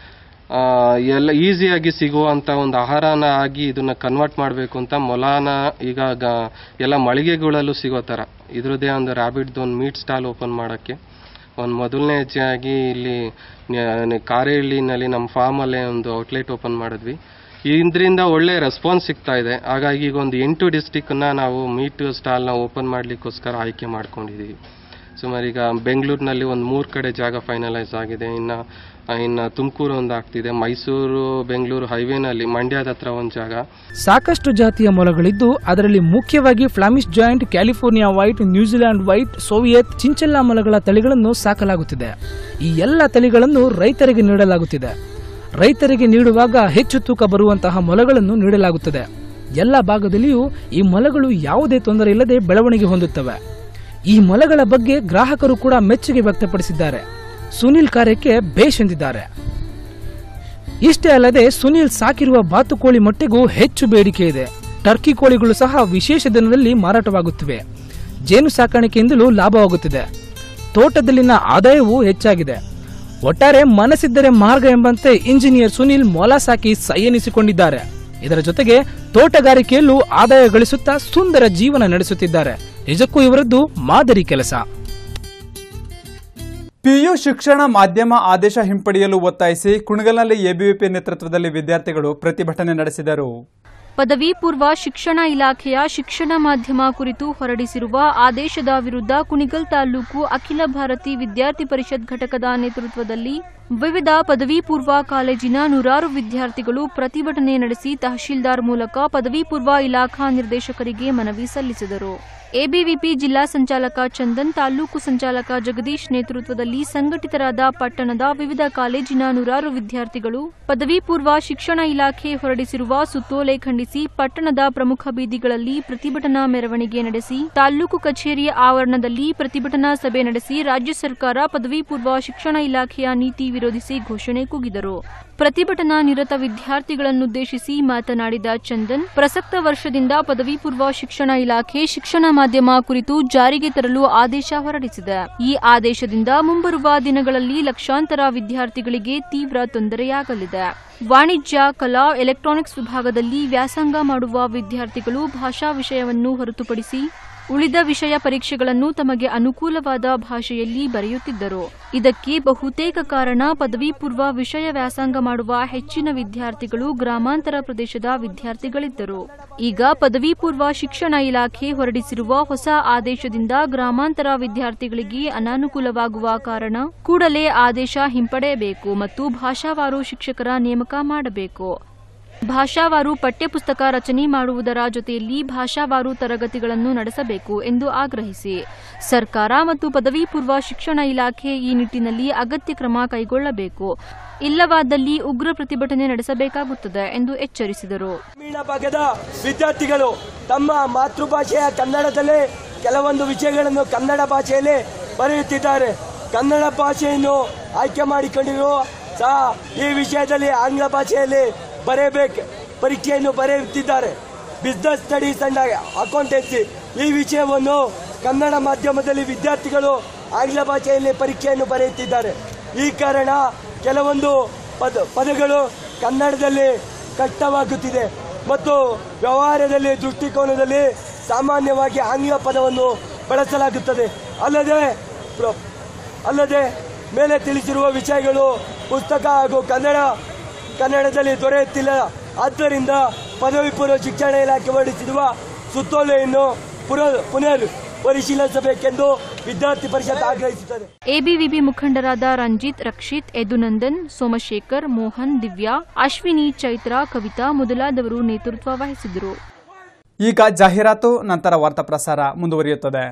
ಆ, ಎಲ್ಲ ಈಸಿಯಾಗಿ ಸಿಗುವಂಥ ಒಂದು ಆಹಾರನ ಆಗಿ ಇದನ್ನ ಕನ್ವರ್ಟ್ ಮಾಡಬೇಕು ಅಂತ ಮೊಲಾನ ಈಗ ಗ- ಎಲ್ಲ ಮಳಿಗೆಗಳಲ್ಲೂ ಸಿಗೋ ಥರ ಇದ್ರದ್ದೇ ಒಂದು ರ್ಯಾಬಿಟ್ದು ಒಂದು ಮೀಟ್ ಸ್ಟಾಲ್ ಓಪನ್ ಮಾಡೋಕ್ಕೆ ಒಂದು ಮೊದಲನೇ ಹೆಜ್ಜೆಯಾಗಿ ಇಲ್ಲಿ ನ- ಕಾರೇಹಳ್ಳಿನಲ್ಲಿ ನಮ್ಮ ಫಾರ್ಮಲ್ಲೇ ಒಂದು ಔಟ್ಲೆಟ್ ಓಪನ್ ಮಾಡಿದ್ವಿ ಇದರಿಂದ ಒಳ್ಳೆ ರೆಸ್ಪಾನ್ಸ್ ಸಿಗ್ತಾ ಇದೆ ಹಾಗಾಗಿ ಈಗ ಒಂದು ಎಂಟು ಡಿಸ್ಟಿಕ್ನ ನಾವು ಮೀಟ್ ಸ್ಟಾಲ್ನ ಓಪನ್ ಮಾಡಲಿಕ್ಕೋಸ್ಕರ ಆಯ್ಕೆ ಮಾಡ್ಕೊಂಡಿದ್ದೀವಿ ಸುಮಾರು ಈಗ ಬೆಂಗಳೂರಿನಲ್ಲಿ ಒಂದು ಮೂರು ಕಡೆ ಜಾಗ ಫೈನಲೈಸ್ ಆಗಿದೆ ಇನ್ನು ಇನ್ನು ತುಮಕೂರು ಒಂದು ಆಗ್ತಿದೆ ಮೈಸೂರು ಬೆಂಗಳೂರು ಹೈವೇನಲ್ಲಿ ಮಂಡ್ಯದ ಹತ್ರ ಒಂದು ಜಾಗ ಸಾಕಷ್ಟು ಜಾತಿಯ ಮೊಲಗಳಿದ್ದು ಅದರಲ್ಲಿ ಮುಖ್ಯವಾಗಿ Flemish giant California white New Zealand white Soviet chinchilla ಮೊಲಗಳ ತಳಿಗಳನ್ನು ಸಾಕಲಾಗುತ್ತಿದೆ ಈ ಎಲ್ಲ ತಳಿಗಳನ್ನು ರೈತರಿಗೆ ನೀಡಲಾಗುತ್ತಿದೆ ರೈತರಿಗೆ ನೀಡುವಾಗ ಹೆಚ್ಚು ತೂಕ ಬರುವಂತಹ ಮೊಲಗಳನ್ನು ನೀಡಲಾಗುತ್ತದೆ ಎಲ್ಲ ಭಾಗದಲ್ಲಿಯೂ ಈ ಮೊಲಗಳು ಯಾವುದೇ ತೊಂದರೆ ಇಲ್ಲದೆ ಬೆಳವಣಿಗೆ ಹೊಂದುತ್ತವೆ ಈ ಮೊಲಗಳ ಬಗ್ಗೆ ಗ್ರಾಹಕರು ಕೂಡ ಮೆಚ್ಚುಗೆ ವ್ಯಕ್ತಪಡಿಸಿದ್ದಾರೆ ಸುನಿಲ್ ಕಾರ್ಯಕ್ಕೆ ಬೇಷ್ ಎಂದಿದ್ದಾರೆ ಇಷ್ಟೇ ಅಲ್ಲದೆ ಸುನಿಲ್ ಸಾಕಿರುವ ಬಾತುಕೋಳಿ ಮೊಟ್ಟೆಗೂ ಹೆಚ್ಚು ಬೇಡಿಕೆ ಇದೆ ಟರ್ಕಿ ಕೋಳಿಗಳು ಸಹ ವಿಶೇಷ ದಿನದಲ್ಲಿ ಮಾರಾಟವಾಗುತ್ತಿವೆ ಜೇನು ಸಾಕಾಣಿಕೆಯಿಂದಲೂ ಲಾಭವಾಗುತ್ತಿದೆ ತೋಟದಲ್ಲಿನ ಆದಾಯವೂ ಹೆಚ್ಚಾಗಿದೆ ಒಟ್ಟಾರೆ ಮನಸ್ಸಿದ್ದರೆ ಮಾರ್ಗ ಎಂಬಂತೆ ಇಂಜಿನಿಯರ್ ಸುನಿಲ್ ಮೊಲ ಸಾಕಿ ಸೈ ಎನಿಸಿಕೊಂಡಿದ್ದಾರೆ ಇದರ ಜೊತೆಗೆ ತೋಟಗಾರಿಕೆಯಲ್ಲೂ ಆದಾಯ ಗಳಿಸುತ್ತಾ ಸುಂದರ ಜೀವನ ನಡೆಸುತ್ತಿದ್ದಾರೆ ನಿಜಕ್ಕೂ ಇವರದ್ದು ಮಾದರಿ ಕೆಲಸ ಪಿಯು ಶಿಕ್ಷಣ ಮಾಧ್ಯಮ ಆದೇಶ ಹಿಂಪಡೆಯಲು ಒತ್ತಾಯಿಸಿ ಕುಣಗಲ್ನಲ್ಲಿ ಎಬಿವಿಪಿ ನೇತೃತ್ವದಲ್ಲಿ ವಿದ್ಯಾರ್ಥಿಗಳು ಪ್ರತಿಭಟನೆ ನಡೆಸಿದರು ಪದವಿ ಪೂರ್ವ ಶಿಕ್ಷಣ ಇಲಾಖೆಯ ಶಿಕ್ಷಣ ಮಾಧ್ಯಮ ಕುರಿತು ಹೊರಡಿಸಿರುವ ಆದೇಶದ ವಿರುದ್ಧ ಕುಣಿಗಲ್ ತಾಲೂಕು ಅಖಿಲ ಭಾರತಿ ವಿದ್ಯಾರ್ಥಿ ಪರಿಷತ್ ಘಟಕದ ನೇತೃತ್ವದಲ್ಲಿ ವಿವಿಧ ಪದವಿ ಪೂರ್ವ ಕಾಲೇಜಿನ ನೂರಾರು ವಿದ್ಯಾರ್ಥಿಗಳು ಪ್ರತಿಭಟನೆ ನಡೆಸಿ ತಹಶೀಲ್ದಾರ್ ಮೂಲಕ ಪದವಿ ಪೂರ್ವ ಇಲಾಖಾ ನಿರ್ದೇಶಕರಿಗೆ ಮನವಿ ಸಲ್ಲಿಸಿದರು ಎಬಿವಿಪಿ ಜಿಲ್ಲಾ ಸಂಚಾಲಕ ಚಂದನ್ ತಾಲೂಕು ಸಂಚಾಲಕ ಜಗದೀಶ್ ನೇತೃತ್ವದಲ್ಲಿ ಸಂಘಟಿತರಾದ ಪಟ್ಟಣದ ವಿವಿಧ ಕಾಲೇಜಿನ ನೂರಾರು ವಿದ್ಯಾರ್ಥಿಗಳು ಪದವಿ ಪೂರ್ವ ಶಿಕ್ಷಣ ಇಲಾಖೆ ಹೊರಡಿಸಿರುವ ಸುತ್ತೋಲೆ ಖಂಡಿಸಿ ಪಟ್ಟಣದ ಪ್ರಮುಖ ಬೀದಿಗಳಲ್ಲಿ ಪ್ರತಿಭಟನಾ ಮೆರವಣಿಗೆ ನಡೆಸಿ ತಾಲೂಕು ಕಚೇರಿಯ ಆವರಣದಲ್ಲಿ ಪ್ರತಿಭಟನಾ ಸಭೆ ನಡೆಸಿ ರಾಜ್ಯ ಸರ್ಕಾರ ಪದವಿ ಪೂರ್ವ ಶಿಕ್ಷಣ ಇಲಾಖೆಯ ನೀತಿ ವಿರೋಧಿಸಿ ಘೋಷಣೆ ಕೂಗಿದರು ಪ್ರತಿಭಟನಾ ನಿರತ ವಿದ್ಯಾರ್ಥಿಗಳನ್ನುದ್ದೇಶಿಸಿ ಮಾತನಾಡಿದ ಚಂದನ್ ಪ್ರಸಕ್ತ ವರ್ಷದಿಂದ ಪದವಿ ಪೂರ್ವ ಶಿಕ್ಷಣ ಇಲಾಖೆ ಶಿಕ್ಷಣ ಮಾಧ್ಯಮ ಕುರಿತು ಜಾರಿಗೆ ತರಲು ಆದೇಶ ಹೊರಡಿಸಿದೆ ಈ ಆದೇಶದಿಂದ ಮುಂಬರುವ ದಿನಗಳಲ್ಲಿ ಲಕ್ಷಾಂತರ ವಿದ್ಯಾರ್ಥಿಗಳಿಗೆ ತೀವ್ರ ತೊಂದರೆಯಾಗಲಿದೆ ವಾಣಿಜ್ಯ ಕಲಾ ಎಲೆಕ್ಟ್ರಾನಿಕ್ಸ್ ವಿಭಾಗದಲ್ಲಿ ವ್ಯಾಸಂಗ ಮಾಡುವ ವಿದ್ಯಾರ್ಥಿಗಳು ಭಾಷಾ ವಿಷಯವನ್ನು ಹೊರತುಪಡಿಸಿ ಉಳಿದ ವಿಷಯ ಪರೀಕ್ಷೆಗಳನ್ನು ತಮಗೆ ಅನುಕೂಲವಾದ ಭಾಷೆಯಲ್ಲಿ ಬರೆಯುತ್ತಿದ್ದರು ಇದಕ್ಕೆ ಬಹುತೇಕ ಕಾರಣ ಪದವಿ ಪೂರ್ವ ವಿಷಯ ವ್ಯಾಸಂಗ ಮಾಡುವ ಹೆಚ್ಚಿನ ವಿದ್ಯಾರ್ಥಿಗಳು ಗ್ರಾಮಾಂತರ ಪ್ರದೇಶದ ವಿದ್ಯಾರ್ಥಿಗಳಿದ್ದರು ಈಗ ಪದವಿ ಪೂರ್ವ ಶಿಕ್ಷಣ ಇಲಾಖೆ ಹೊರಡಿಸಿರುವ ಹೊಸ ಆದೇಶದಿಂದ ಗ್ರಾಮಾಂತರ ವಿದ್ಯಾರ್ಥಿಗಳಿಗೆ ಅನಾನುಕೂಲವಾಗುವ ಕಾರಣ ಕೂಡಲೇ ಆದೇಶ ಹಿಂಪಡೆಯಬೇಕು ಮತ್ತು ಭಾಷಾವಾರು ಶಿಕ್ಷಕರ ನೇಮಕ ಮಾಡಬೇಕು ಭಾಷಾವಾರು ಪಠ್ಯಪುಸ್ತಕ ರಚನೆ ಮಾಡುವುದರ ಜೊತೆಯಲ್ಲಿ ಭಾಷಾವಾರು ತರಗತಿಗಳನ್ನು ನಡೆಸಬೇಕು ಎಂದು ಆಗ್ರಹಿಸಿ ಸರ್ಕಾರ ಮತ್ತು ಪದವಿ ಪೂರ್ವ ಶಿಕ್ಷಣ ಇಲಾಖೆ ಈ ನಿಟ್ಟಿನಲ್ಲಿ ಅಗತ್ಯ ಕ್ರಮ ಕೈಗೊಳ್ಳಬೇಕು ಇಲ್ಲವಾದಲ್ಲಿ ಉಗ್ರ ಪ್ರತಿಭಟನೆ ನಡೆಸಬೇಕಾಗುತ್ತದೆ ಎಂದು ಎಚ್ಚರಿಸಿದರು ಗ್ರಾಮೀಣ ಭಾಗದ ವಿದ್ಯಾರ್ಥಿಗಳು ತಮ್ಮ ಮಾತೃಭಾಷೆಯ ಕನ್ನಡದಲ್ಲೇ ಕೆಲವೊಂದು ವಿಷಯಗಳನ್ನು ಕನ್ನಡ ಭಾಷೆಯಲ್ಲೇ ಬರೆಯುತ್ತಿದ್ದಾರೆ ಕನ್ನಡ ಭಾಷೆಯನ್ನು ಆಯ್ಕೆ ಮಾಡಿಕೊಂಡಿರುವ ಸಹ ಈ ವಿಷಯದಲ್ಲಿ ಆಂಗ್ಲ ಭಾಷೆಯಲ್ಲಿ ಬರೆಯಬೇಕು ಪರೀಕ್ಷೆಯನ್ನು ಬರೆಯುತ್ತಿದ್ದಾರೆ ಬಿಸ್ನೆಸ್ ಸ್ಟಡೀಸ್ ಅಂಡ್ ಅಕೌಂಟೆನ್ಸಿ ಈ ವಿಷಯವನ್ನು ಕನ್ನಡ ಮಾಧ್ಯಮದಲ್ಲಿ ವಿದ್ಯಾರ್ಥಿಗಳು ಆಂಗ್ಲ ಭಾಷೆಯಲ್ಲಿ ಪರೀಕ್ಷೆಯನ್ನು ಬರೆಯುತ್ತಿದ್ದಾರೆ ಈ ಕಾರಣ ಕೆಲವೊಂದು ಪದ ಪದಗಳು ಕನ್ನಡದಲ್ಲಿ ಕಷ್ಟವಾಗುತ್ತಿದೆ ಮತ್ತು ವ್ಯವಹಾರದಲ್ಲಿ ದೃಷ್ಟಿಕೋನದಲ್ಲಿ ಸಾಮಾನ್ಯವಾಗಿ ಆಂಗ್ಲ ಪದವನ್ನು ಬಳಸಲಾಗುತ್ತದೆ ಅಲ್ಲದೆ ಪ್ರ- ಅಲ್ಲದೆ ಮೇಲೆ ತಿಳಿಸಿರುವ ವಿಷಯಗಳು ಪುಸ್ತಕ ಹಾಗೂ ಕನ್ನಡ ಕನ್ನಡದಲ್ಲಿ ದೊರೆಯುತ್ತಿಲ್ಲ ಆದ್ದರಿಂದ ಪದವಿ ಪೂರ್ವ ಶಿಕ್ಷಣ ಇಲಾಖೆ ಹೊರಡಿಸಿರುವ ಸುತ್ತೋಲೆಯನ್ನು ಪುರ- ಪುನರ್ ಪರಿಶೀಲಿಸಬೇಕೆಂದು ವಿದ್ಯಾರ್ಥಿ ಪರಿಷತ್ ಆಗ್ರಹಿಸುತ್ತದೆ ಎಬಿವಿಪಿ ಮುಖಂಡರಾದ ರಂಜಿತ್ ರಕ್ಷಿತ್ ಯದುನಂದನ್ ಸೋಮಶೇಖರ್ ಮೋಹನ್ ದಿವ್ಯಾ ಅಶ್ವಿನಿ ಚೈತ್ರ ಕವಿತಾ ಮೊದಲಾದವರು ನೇತೃತ್ವ ವಹಿಸಿದರು ಈಗ ಜಾಹೀರಾತು ನಂತರ ವಾರ್ತಾ ಪ್ರಸಾರ ಮುಂದುವರಿಯುತ್ತದೆ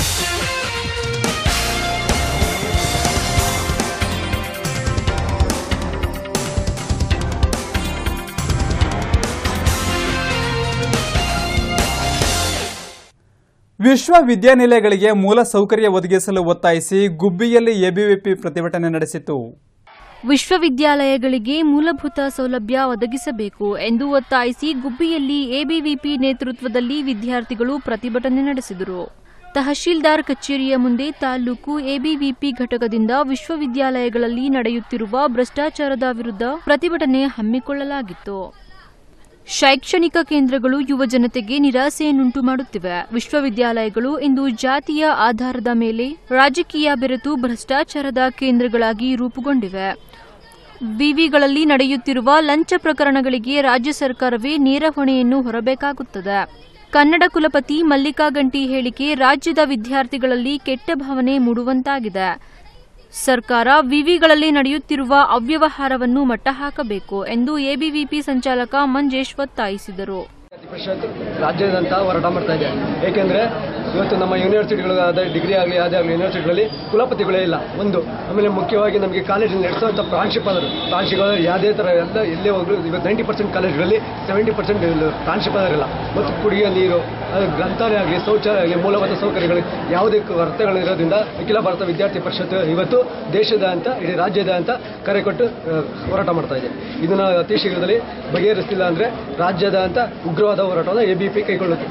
ವಿಶ್ವವಿದ್ಯಾನಿಲಯಗಳಿಗೆ ಮೂಲ ಸೌಕರ್ಯ ಒದಗಿಸಲು ಒತ್ತಾಯಿಸಿ ಗುಬ್ಬಿಯಲ್ಲಿ ಎಬಿವಿಪಿ ಪ್ರತಿಭಟನೆ ನಡೆಸಿತು ವಿಶ್ವವಿದ್ಯಾಲಯಗಳಿಗೆ ಮೂಲಭೂತ ಸೌಲಭ್ಯ ಒದಗಿಸಬೇಕು ಎಂದು ಒತ್ತಾಯಿಸಿ ಗುಬ್ಬಿಯಲ್ಲಿ ಎಬಿವಿಪಿ ನೇತೃತ್ವದಲ್ಲಿ ವಿದ್ಯಾರ್ಥಿಗಳು ಪ್ರತಿಭಟನೆ ನಡೆಸಿದರು ತಹಶೀಲ್ದಾರ್ ಕಚೇರಿಯ ಮುಂದೆ ತಾಲೂಕು ಎಬಿವಿಪಿ ಘಟಕದಿಂದ ವಿಶ್ವವಿದ್ಯಾಲಯಗಳಲ್ಲಿ ನಡೆಯುತ್ತಿರುವ ಭ್ರಷ್ಟಾಚಾರದ ವಿರುದ್ಧ ಪ್ರತಿಭಟನೆ ಹಮ್ಮಿಕೊಳ್ಳಲಾಗಿತ್ತು ಶೈಕ್ಷಣಿಕ ಕೇಂದ್ರಗಳು ಯುವ ಜನತೆಗೆ ನಿರಾಸೆಯನ್ನುಂಟು ಮಾಡುತ್ತಿವೆ ವಿಶ್ವವಿದ್ಯಾಲಯಗಳು ಇಂದು ಜಾತಿಯ ಆಧಾರದ ಮೇಲೆ ರಾಜಕೀಯ ಬೆರೆತು ಭ್ರಷ್ಟಾಚಾರದ ಕೇಂದ್ರಗಳಾಗಿ ರೂಪುಗೊಂಡಿವೆ ವಿವಿಗಳಲ್ಲಿ ನಡೆಯುತ್ತಿರುವ ಲಂಚ ಪ್ರಕರಣಗಳಿಗೆ ರಾಜ್ಯ ಸರ್ಕಾರವೇ ನೇರ ಹೊಣೆಯನ್ನು ಹೊರಬೇಕಾಗುತ್ತದೆ ಕನ್ನಡ ಕುಲಪತಿ ಮಲ್ಲಿಕಾ ಗಂಟಿ ಹೇಳಿಕೆ ರಾಜ್ಯದ ವಿದ್ಯಾರ್ಥಿಗಳಲ್ಲಿ ಕೆಟ್ಟ ಭಾವನೆ ಮೂಡುವಂತಾಗಿದೆ ಸರ್ಕಾರ ವಿವಿಗಳಲ್ಲಿ ನಡೆಯುತ್ತಿರುವ ಅವ್ಯವಹಾರವನ್ನು ಮಟ್ಟ ಹಾಕಬೇಕು ಎಂದು ಎಬಿವಿಪಿ ಸಂಚಾಲಕ ಮಂಜೇಶ್ ಒತ್ತಾಯಿಸಿದರು ಪರಿಷತ್ ರಾಜ್ಯಾದ್ಯಂತ ಹೋರಾಟ ಮಾಡ್ತಾ ಇದೆ ಏಕೆಂದರೆ ಇವತ್ತು ನಮ್ಮ ಯೂನಿವರ್ಸಿಟಿಗಳಾದ ಡಿಗ್ರಿ ಆಗಲಿ ಯಾವುದೇ ಆಗಲಿ ಯೂನಿವರ್ಸಿಟಿಗಳಲ್ಲಿ ಕುಲಪತಿಗಳೇ ಇಲ್ಲ ಒಂದು ಆಮೇಲೆ ಮುಖ್ಯವಾಗಿ ನಮಗೆ ಕಾಲೇಜಲ್ಲಿ ನಡೆಸುವಂಥ ಪ್ರಾಂಶುಪಾಲರು ಪ್ರಾಂಶುಪಾಲರು ಯಾವುದೇ ಥರ ಎಲ್ಲ ಎಲ್ಲೇ ಹೋದ್ರು ಇವತ್ತು ನೈಂಟಿ ಪರ್ಸೆಂಟ್ ಕಾಲೇಜ್ಗಳಲ್ಲಿ ಸೆವೆಂಟಿ ಪರ್ಸೆಂಟ್ ಪ್ರಾಂಶುಪಾಲರಿಲ್ಲ ಮತ್ತು ಕುಡಿಯೋ ನೀರು ಅದು ಗ್ರಂಥಾಲಯ ಆಗಲಿ ಶೌಚಾಲಯ ಆಗಲಿ ಮೂಲಭೂತ ಸೌಕರ್ಯಗಳು ಯಾವುದೇ ಕೊರತೆಗಳಿರೋದ್ರಿಂದ ಅಖಿಲ ಭಾರತ ವಿದ್ಯಾರ್ಥಿ ಪರಿಷತ್ ಇವತ್ತು ದೇಶದ ಅಂತ ಇಡೀ ರಾಜ್ಯದ ಅಂತ ಕರೆ ಕೊಟ್ಟು ಆ, ಹೋರಾಟ ಮಾಡ್ತಾ ಇದೆ ಇದನ್ನು ಅತಿ ಶೀಘ್ರದಲ್ಲಿ ಬಗೆಹರಿಸ್ತಿಲ್ಲ ಅಂದರೆ ರಾಜ್ಯದ ಅಂತ ಉಗ್ರವಾದ ಹೋರಾಟವನ್ನು ಎ ಬಿ ಪಿ ಕೈಗೊಳ್ಳುತ್ತೆ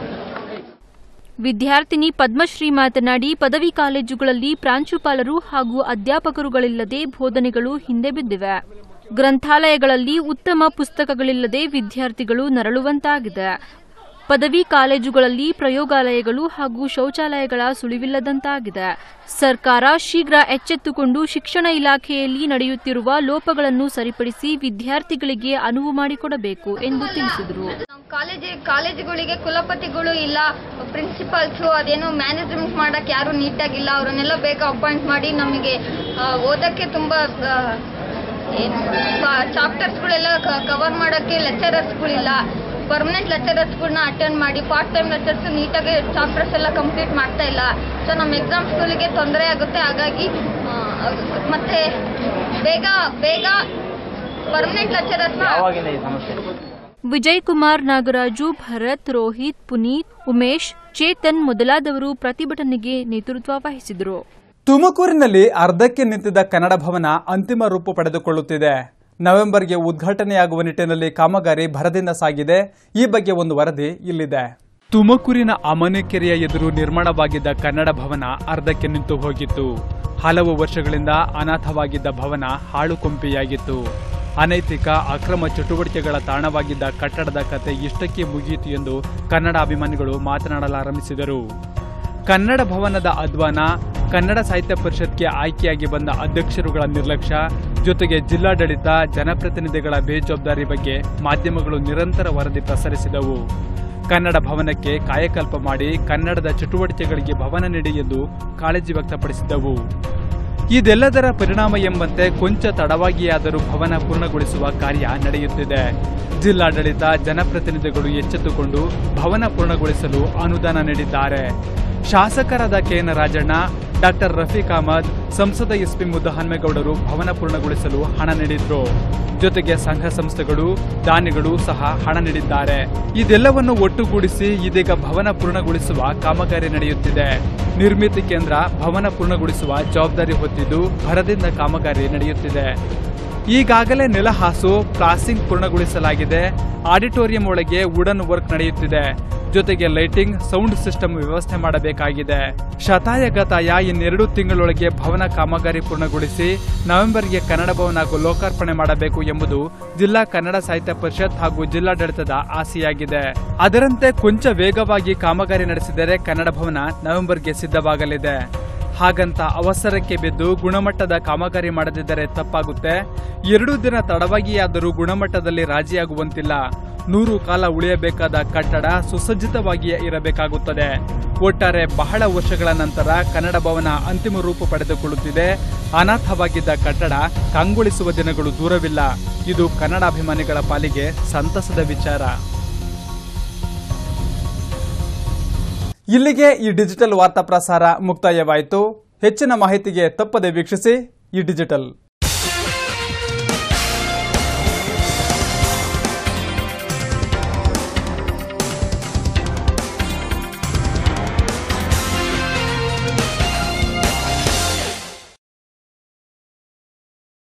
ವಿದ್ಯಾರ್ಥಿನಿ ಪದ್ಮಶ್ರೀ ಮಾತನಾಡಿ ಪದವಿ ಕಾಲೇಜುಗಳಲ್ಲಿ ಪ್ರಾಂಶುಪಾಲರು ಹಾಗೂ ಅಧ್ಯಾಪಕರುಗಳಿಲ್ಲದೆ ಬೋಧನೆಗಳು ಹಿಂದೆ ಬಿದ್ದಿವೆ ಗ್ರಂಥಾಲಯಗಳಲ್ಲಿ ಉತ್ತಮ ಪುಸ್ತಕಗಳಿಲ್ಲದೆ ವಿದ್ಯಾರ್ಥಿಗಳು ನರಳುವಂತಾಗಿದೆ ಪದವಿ ಕಾಲೇಜುಗಳಲ್ಲಿ ಪ್ರಯೋಗಾಲಯಗಳು ಹಾಗೂ ಶೌಚಾಲಯಗಳ ಸುಳಿವಿಲ್ಲದಂತಾಗಿದೆ ಸರ್ಕಾರ ಶೀಘ್ರ ಎಚ್ಚೆತ್ತುಕೊಂಡು ಶಿಕ್ಷಣ ಇಲಾಖೆಯಲ್ಲಿ ನಡೆಯುತ್ತಿರುವ ಲೋಪಗಳನ್ನು ಸರಿಪಡಿಸಿ ವಿದ್ಯಾರ್ಥಿಗಳಿಗೆ ಅನುವು ಮಾಡಿಕೊಡಬೇಕು ಎಂದು ತಿಳಿಸಿದರು ಕಾಲೇಜ್ ಕಾಲೇಜುಗಳಿಗೆ ಕುಲಪತಿಗಳು ಇಲ್ಲ ಪ್ರಿನ್ಸಿಪಾಲ್ಸು ಅದೇನೋ ಮ್ಯಾನೇಜ್ಮೆಂಟ್ ಮಾಡಕ್ಕೆ ಯಾರು ನೀಟಾಗಿಲ್ಲ ಅವರನ್ನೆಲ್ಲ ಬೇಗ ಅಪಾಯಿಂಟ್ ಮಾಡಿ ನಮಗೆ ಆ, ಓದಕ್ಕೆ ತುಂಬ ಆ, ಏನು ಚಾಪ್ಟರ್ಸ್ಗಳೆಲ್ಲ ಕವರ್ ಮಾಡೋಕ್ಕೆ ಲೆಕ್ಚರರ್ಸ್ಗಳಿಲ್ಲ ಪರ್ಮನೆಂಟ್ ಲೆಕ್ಚರರ್ಸ್ಗಳನ್ನ ಅಟೆಂಡ್ ಮಾಡಿ ಪಾರ್ಟ್ ಟೈಮ್ ಲೆಕ್ಚರ್ಸ್ ನೀಟಾಗಿ ಚಾಪ್ಟರ್ಸ್ ಎಲ್ಲ ಕಂಪ್ಲೀಟ್ ಮಾಡ್ತಾ ಇಲ್ಲ ಸೊ ನಮ್ಮ ಎಕ್ಸಾಮ್ಸ್ಗಳಿಗೆ ತೊಂದರೆ ಆಗುತ್ತೆ ಹಾಗಾಗಿ ಆ, ಮತ್ತೆ ಬೇಗ ಬೇಗ ಪರ್ಮನೆಂಟ್ ಲೆಕ್ಚರರ್ಸ್ನ ವಿಜಯ್ ಕುಮಾರ್ ನಾಗರಾಜು ಭರತ್ ರೋಹಿತ್ ಪುನೀತ್ ಉಮೇಶ್ ಚೇತನ್ ಮೊದಲಾದವರು ಪ್ರತಿಭಟನೆಗೆ ನೇತೃತ್ವ ವಹಿಸಿದರು ತುಮಕೂರಿನಲ್ಲಿ ಅರ್ಧಕ್ಕೆ ನಿಂತಿದ್ದ ಕನ್ನಡ ಭವನ ಅಂತಿಮ ರೂಪ ಪಡೆದುಕೊಳ್ಳುತ್ತಿದೆ ನವೆಂಬರ್ಗೆ ಉದ್ಘಾಟನೆಯಾಗುವ ನಿಟ್ಟಿನಲ್ಲಿ ಕಾಮಗಾರಿ ಭರದಿಂದ ಸಾಗಿದೆ ಈ ಬಗ್ಗೆ ಒಂದು ವರದಿ ಇಲ್ಲಿದೆ ತುಮಕೂರಿನ ಅಮನೆಕೆರೆಯ ಎದುರು ನಿರ್ಮಾಣವಾಗಿದ್ದ ಕನ್ನಡ ಭವನ ಅರ್ಧಕ್ಕೆ ನಿಂತು ಹೋಗಿತ್ತು ಹಲವು ವರ್ಷಗಳಿಂದ ಅನಾಥವಾಗಿದ್ದ ಭವನ ಹಾಳು ಕೊಂಪೆಯಾಗಿತ್ತು ಅನೈತಿಕ ಅಕ್ರಮ ಚಟುವಟಿಕೆಗಳ ತಾಣವಾಗಿದ್ದ ಕಟ್ಟಡದ ಕತೆ ಇಷ್ಟಕ್ಕೆ ಮುಗಿಯಿತು ಎಂದು ಕನ್ನಡ ಅಭಿಮಾನಿಗಳು ಮಾತನಾಡಲಾರಂಭಿಸಿದರು ಕನ್ನಡ ಭವನದ ಅಧ್ವಾನ ಕನ್ನಡ ಸಾಹಿತ್ಯ ಪರಿಷತ್ಗೆ ಆಯ್ಕೆಯಾಗಿ ಬಂದ ಅಧ್ಯಕ್ಷರುಗಳ ನಿರ್ಲಕ್ಷ್ಯ ಜೊತೆಗೆ ಜಿಲ್ಲಾಡಳಿತ ಜನಪ್ರತಿನಿಧಿಗಳ ಬೇಜವಾಬ್ದಾರಿ ಬಗ್ಗೆ ಮಾಧ್ಯಮಗಳು ನಿರಂತರ ವರದಿ ಪ್ರಸರಿಸಿದವು ಕನ್ನಡ ಭವನಕ್ಕೆ ಕಾಯಕಲ್ಪ ಮಾಡಿ ಕನ್ನಡದ ಚಟುವಟಿಕೆಗಳಿಗೆ ಭವನ ನೀಡಿ ಎಂದು ಕಾಳಜಿ ವ್ಯಕ್ತಪಡಿಸಿದ್ದವು ಇದೆಲ್ಲದರ ಪರಿಣಾಮ ಎಂಬಂತೆ ಕೊಂಚ ತಡವಾಗಿಯಾದರೂ ಭವನ ಪೂರ್ಣಗೊಳಿಸುವ ಕಾರ್ಯ ನಡೆಯುತ್ತಿದೆ ಜಿಲ್ಲಾಡಳಿತ ಜನಪ್ರತಿನಿಧಿಗಳು ಎಚ್ಚೆತ್ತುಕೊಂಡು ಭವನ ಪೂರ್ಣಗೊಳಿಸಲು ಅನುದಾನ ನೀಡಿದ್ದಾರೆ ಶಾಸಕರಾದ ಕೆಎನ್ ರಾಜಣ್ಣ ಡಾಕ್ಟರ್ ರಫೀಕ್ ಅಹಮದ್ ಸಂಸದ ಎಸ್ ಪಿ ಮುದ್ದಹನ್ಮೇಗೌಡರು ಭವನ ಪೂರ್ಣಗೊಳಿಸಲು ಹಣ ನೀಡಿದ್ರು ಜೊತೆಗೆ ಸಂಘ ಸಂಸ್ಥೆಗಳು ದಾನಿಗಳು ಸಹ ಹಣ ನೀಡಿದ್ದಾರೆ ಇದೆಲ್ಲವನ್ನು ಒಟ್ಟುಗೂಡಿಸಿ ಇದೀಗ ಭವನ ಪೂರ್ಣಗೊಳಿಸುವ ಕಾಮಗಾರಿ ನಡೆಯುತ್ತಿದೆ ನಿರ್ಮಿತಿ ಕೇಂದ್ರ ಭವನ ಪೂರ್ಣಗೊಳಿಸುವ ಜವಾಬ್ದಾರಿ ಹೊತ್ತಿದ್ದು ಭರದಿಂದ ಕಾಮಗಾರಿ ನಡೆಯುತ್ತಿದೆ ಈಗಾಗಲೇ ನೆಲಹಾಸು ಪ್ಲಾಸಿಂಗ್ ಪೂರ್ಣಗೊಳಿಸಲಾಗಿದೆ ಆಡಿಟೋರಿಯಂ ಒಳಗೆ ವುಡನ್ ವರ್ಕ್ ನಡೆಯುತ್ತಿದೆ ಜೊತೆಗೆ ಲೈಟಿಂಗ್ ಸೌಂಡ್ ಸಿಸ್ಟಮ್ ವ್ಯವಸ್ಥೆ ಮಾಡಬೇಕಾಗಿದೆ ಶತಾಯಗತಾಯ ಇನ್ನೆರಡು ತಿಂಗಳೊಳಗೆ ಭವನ ಕಾಮಗಾರಿ ಪೂರ್ಣಗೊಳಿಸಿ ನವೆಂಬರ್ಗೆ ಕನ್ನಡ ಭವನ ಲೋಕಾರ್ಪಣೆ ಮಾಡಬೇಕು ಎಂಬುದು ಜಿಲ್ಲಾ ಕನ್ನಡ ಸಾಹಿತ್ಯ ಪರಿಷತ್ ಹಾಗೂ ಜಿಲ್ಲಾಡಳಿತದ ಆಸೆಯಾಗಿದೆ ಅದರಂತೆ ಕೊಂಚ ವೇಗವಾಗಿ ಕಾಮಗಾರಿ ನಡೆಸಿದರೆ ಕನ್ನಡ ಭವನ ನವೆಂಬರ್ಗೆ ಸಿದ್ಧವಾಗಲಿದೆ ಹಾಗಂತ ಅವಸರಕ್ಕೆ ಬಿದ್ದು ಗುಣಮಟ್ಟದ ಕಾಮಗಾರಿ ಮಾಡದಿದ್ದರೆ ತಪ್ಪಾಗುತ್ತೆ ಎರಡು ದಿನ ತಡವಾಗಿಯಾದರೂ ಗುಣಮಟ್ಟದಲ್ಲಿ ರಾಜಿಯಾಗುವಂತಿಲ್ಲ ನೂರು ಕಾಲ ಉಳಿಯಬೇಕಾದ ಕಟ್ಟಡ ಸುಸಜ್ಜಿತವಾಗಿಯೇ ಇರಬೇಕಾಗುತ್ತದೆ ಒಟ್ಟಾರೆ ಬಹಳ ವರ್ಷಗಳ ನಂತರ ಕನ್ನಡ ಭವನ ಅಂತಿಮ ರೂಪ ಪಡೆದುಕೊಳ್ಳುತ್ತಿದೆ ಅನಾಥವಾಗಿದ್ದ ಕಟ್ಟಡ ಕಂಗೊಳಿಸುವ ದಿನಗಳು ದೂರವಿಲ್ಲ ಇದು ಕನ್ನಡಾಭಿಮಾನಿಗಳ ಪಾಲಿಗೆ ಸಂತಸದ ವಿಚಾರ ಇಲ್ಲಿಗೆ ಈ ಡಿಜಿಟಲ್ ವಾರ್ತಾ ಪ್ರಸಾರ ಮುಕ್ತಾಯವಾಯಿತು ಹೆಚ್ಚಿನ ಮಾಹಿತಿಗೆ ತಪ್ಪದೆ ವೀಕ್ಷಿಸಿ ಈ ಡಿಜಿಟಲ್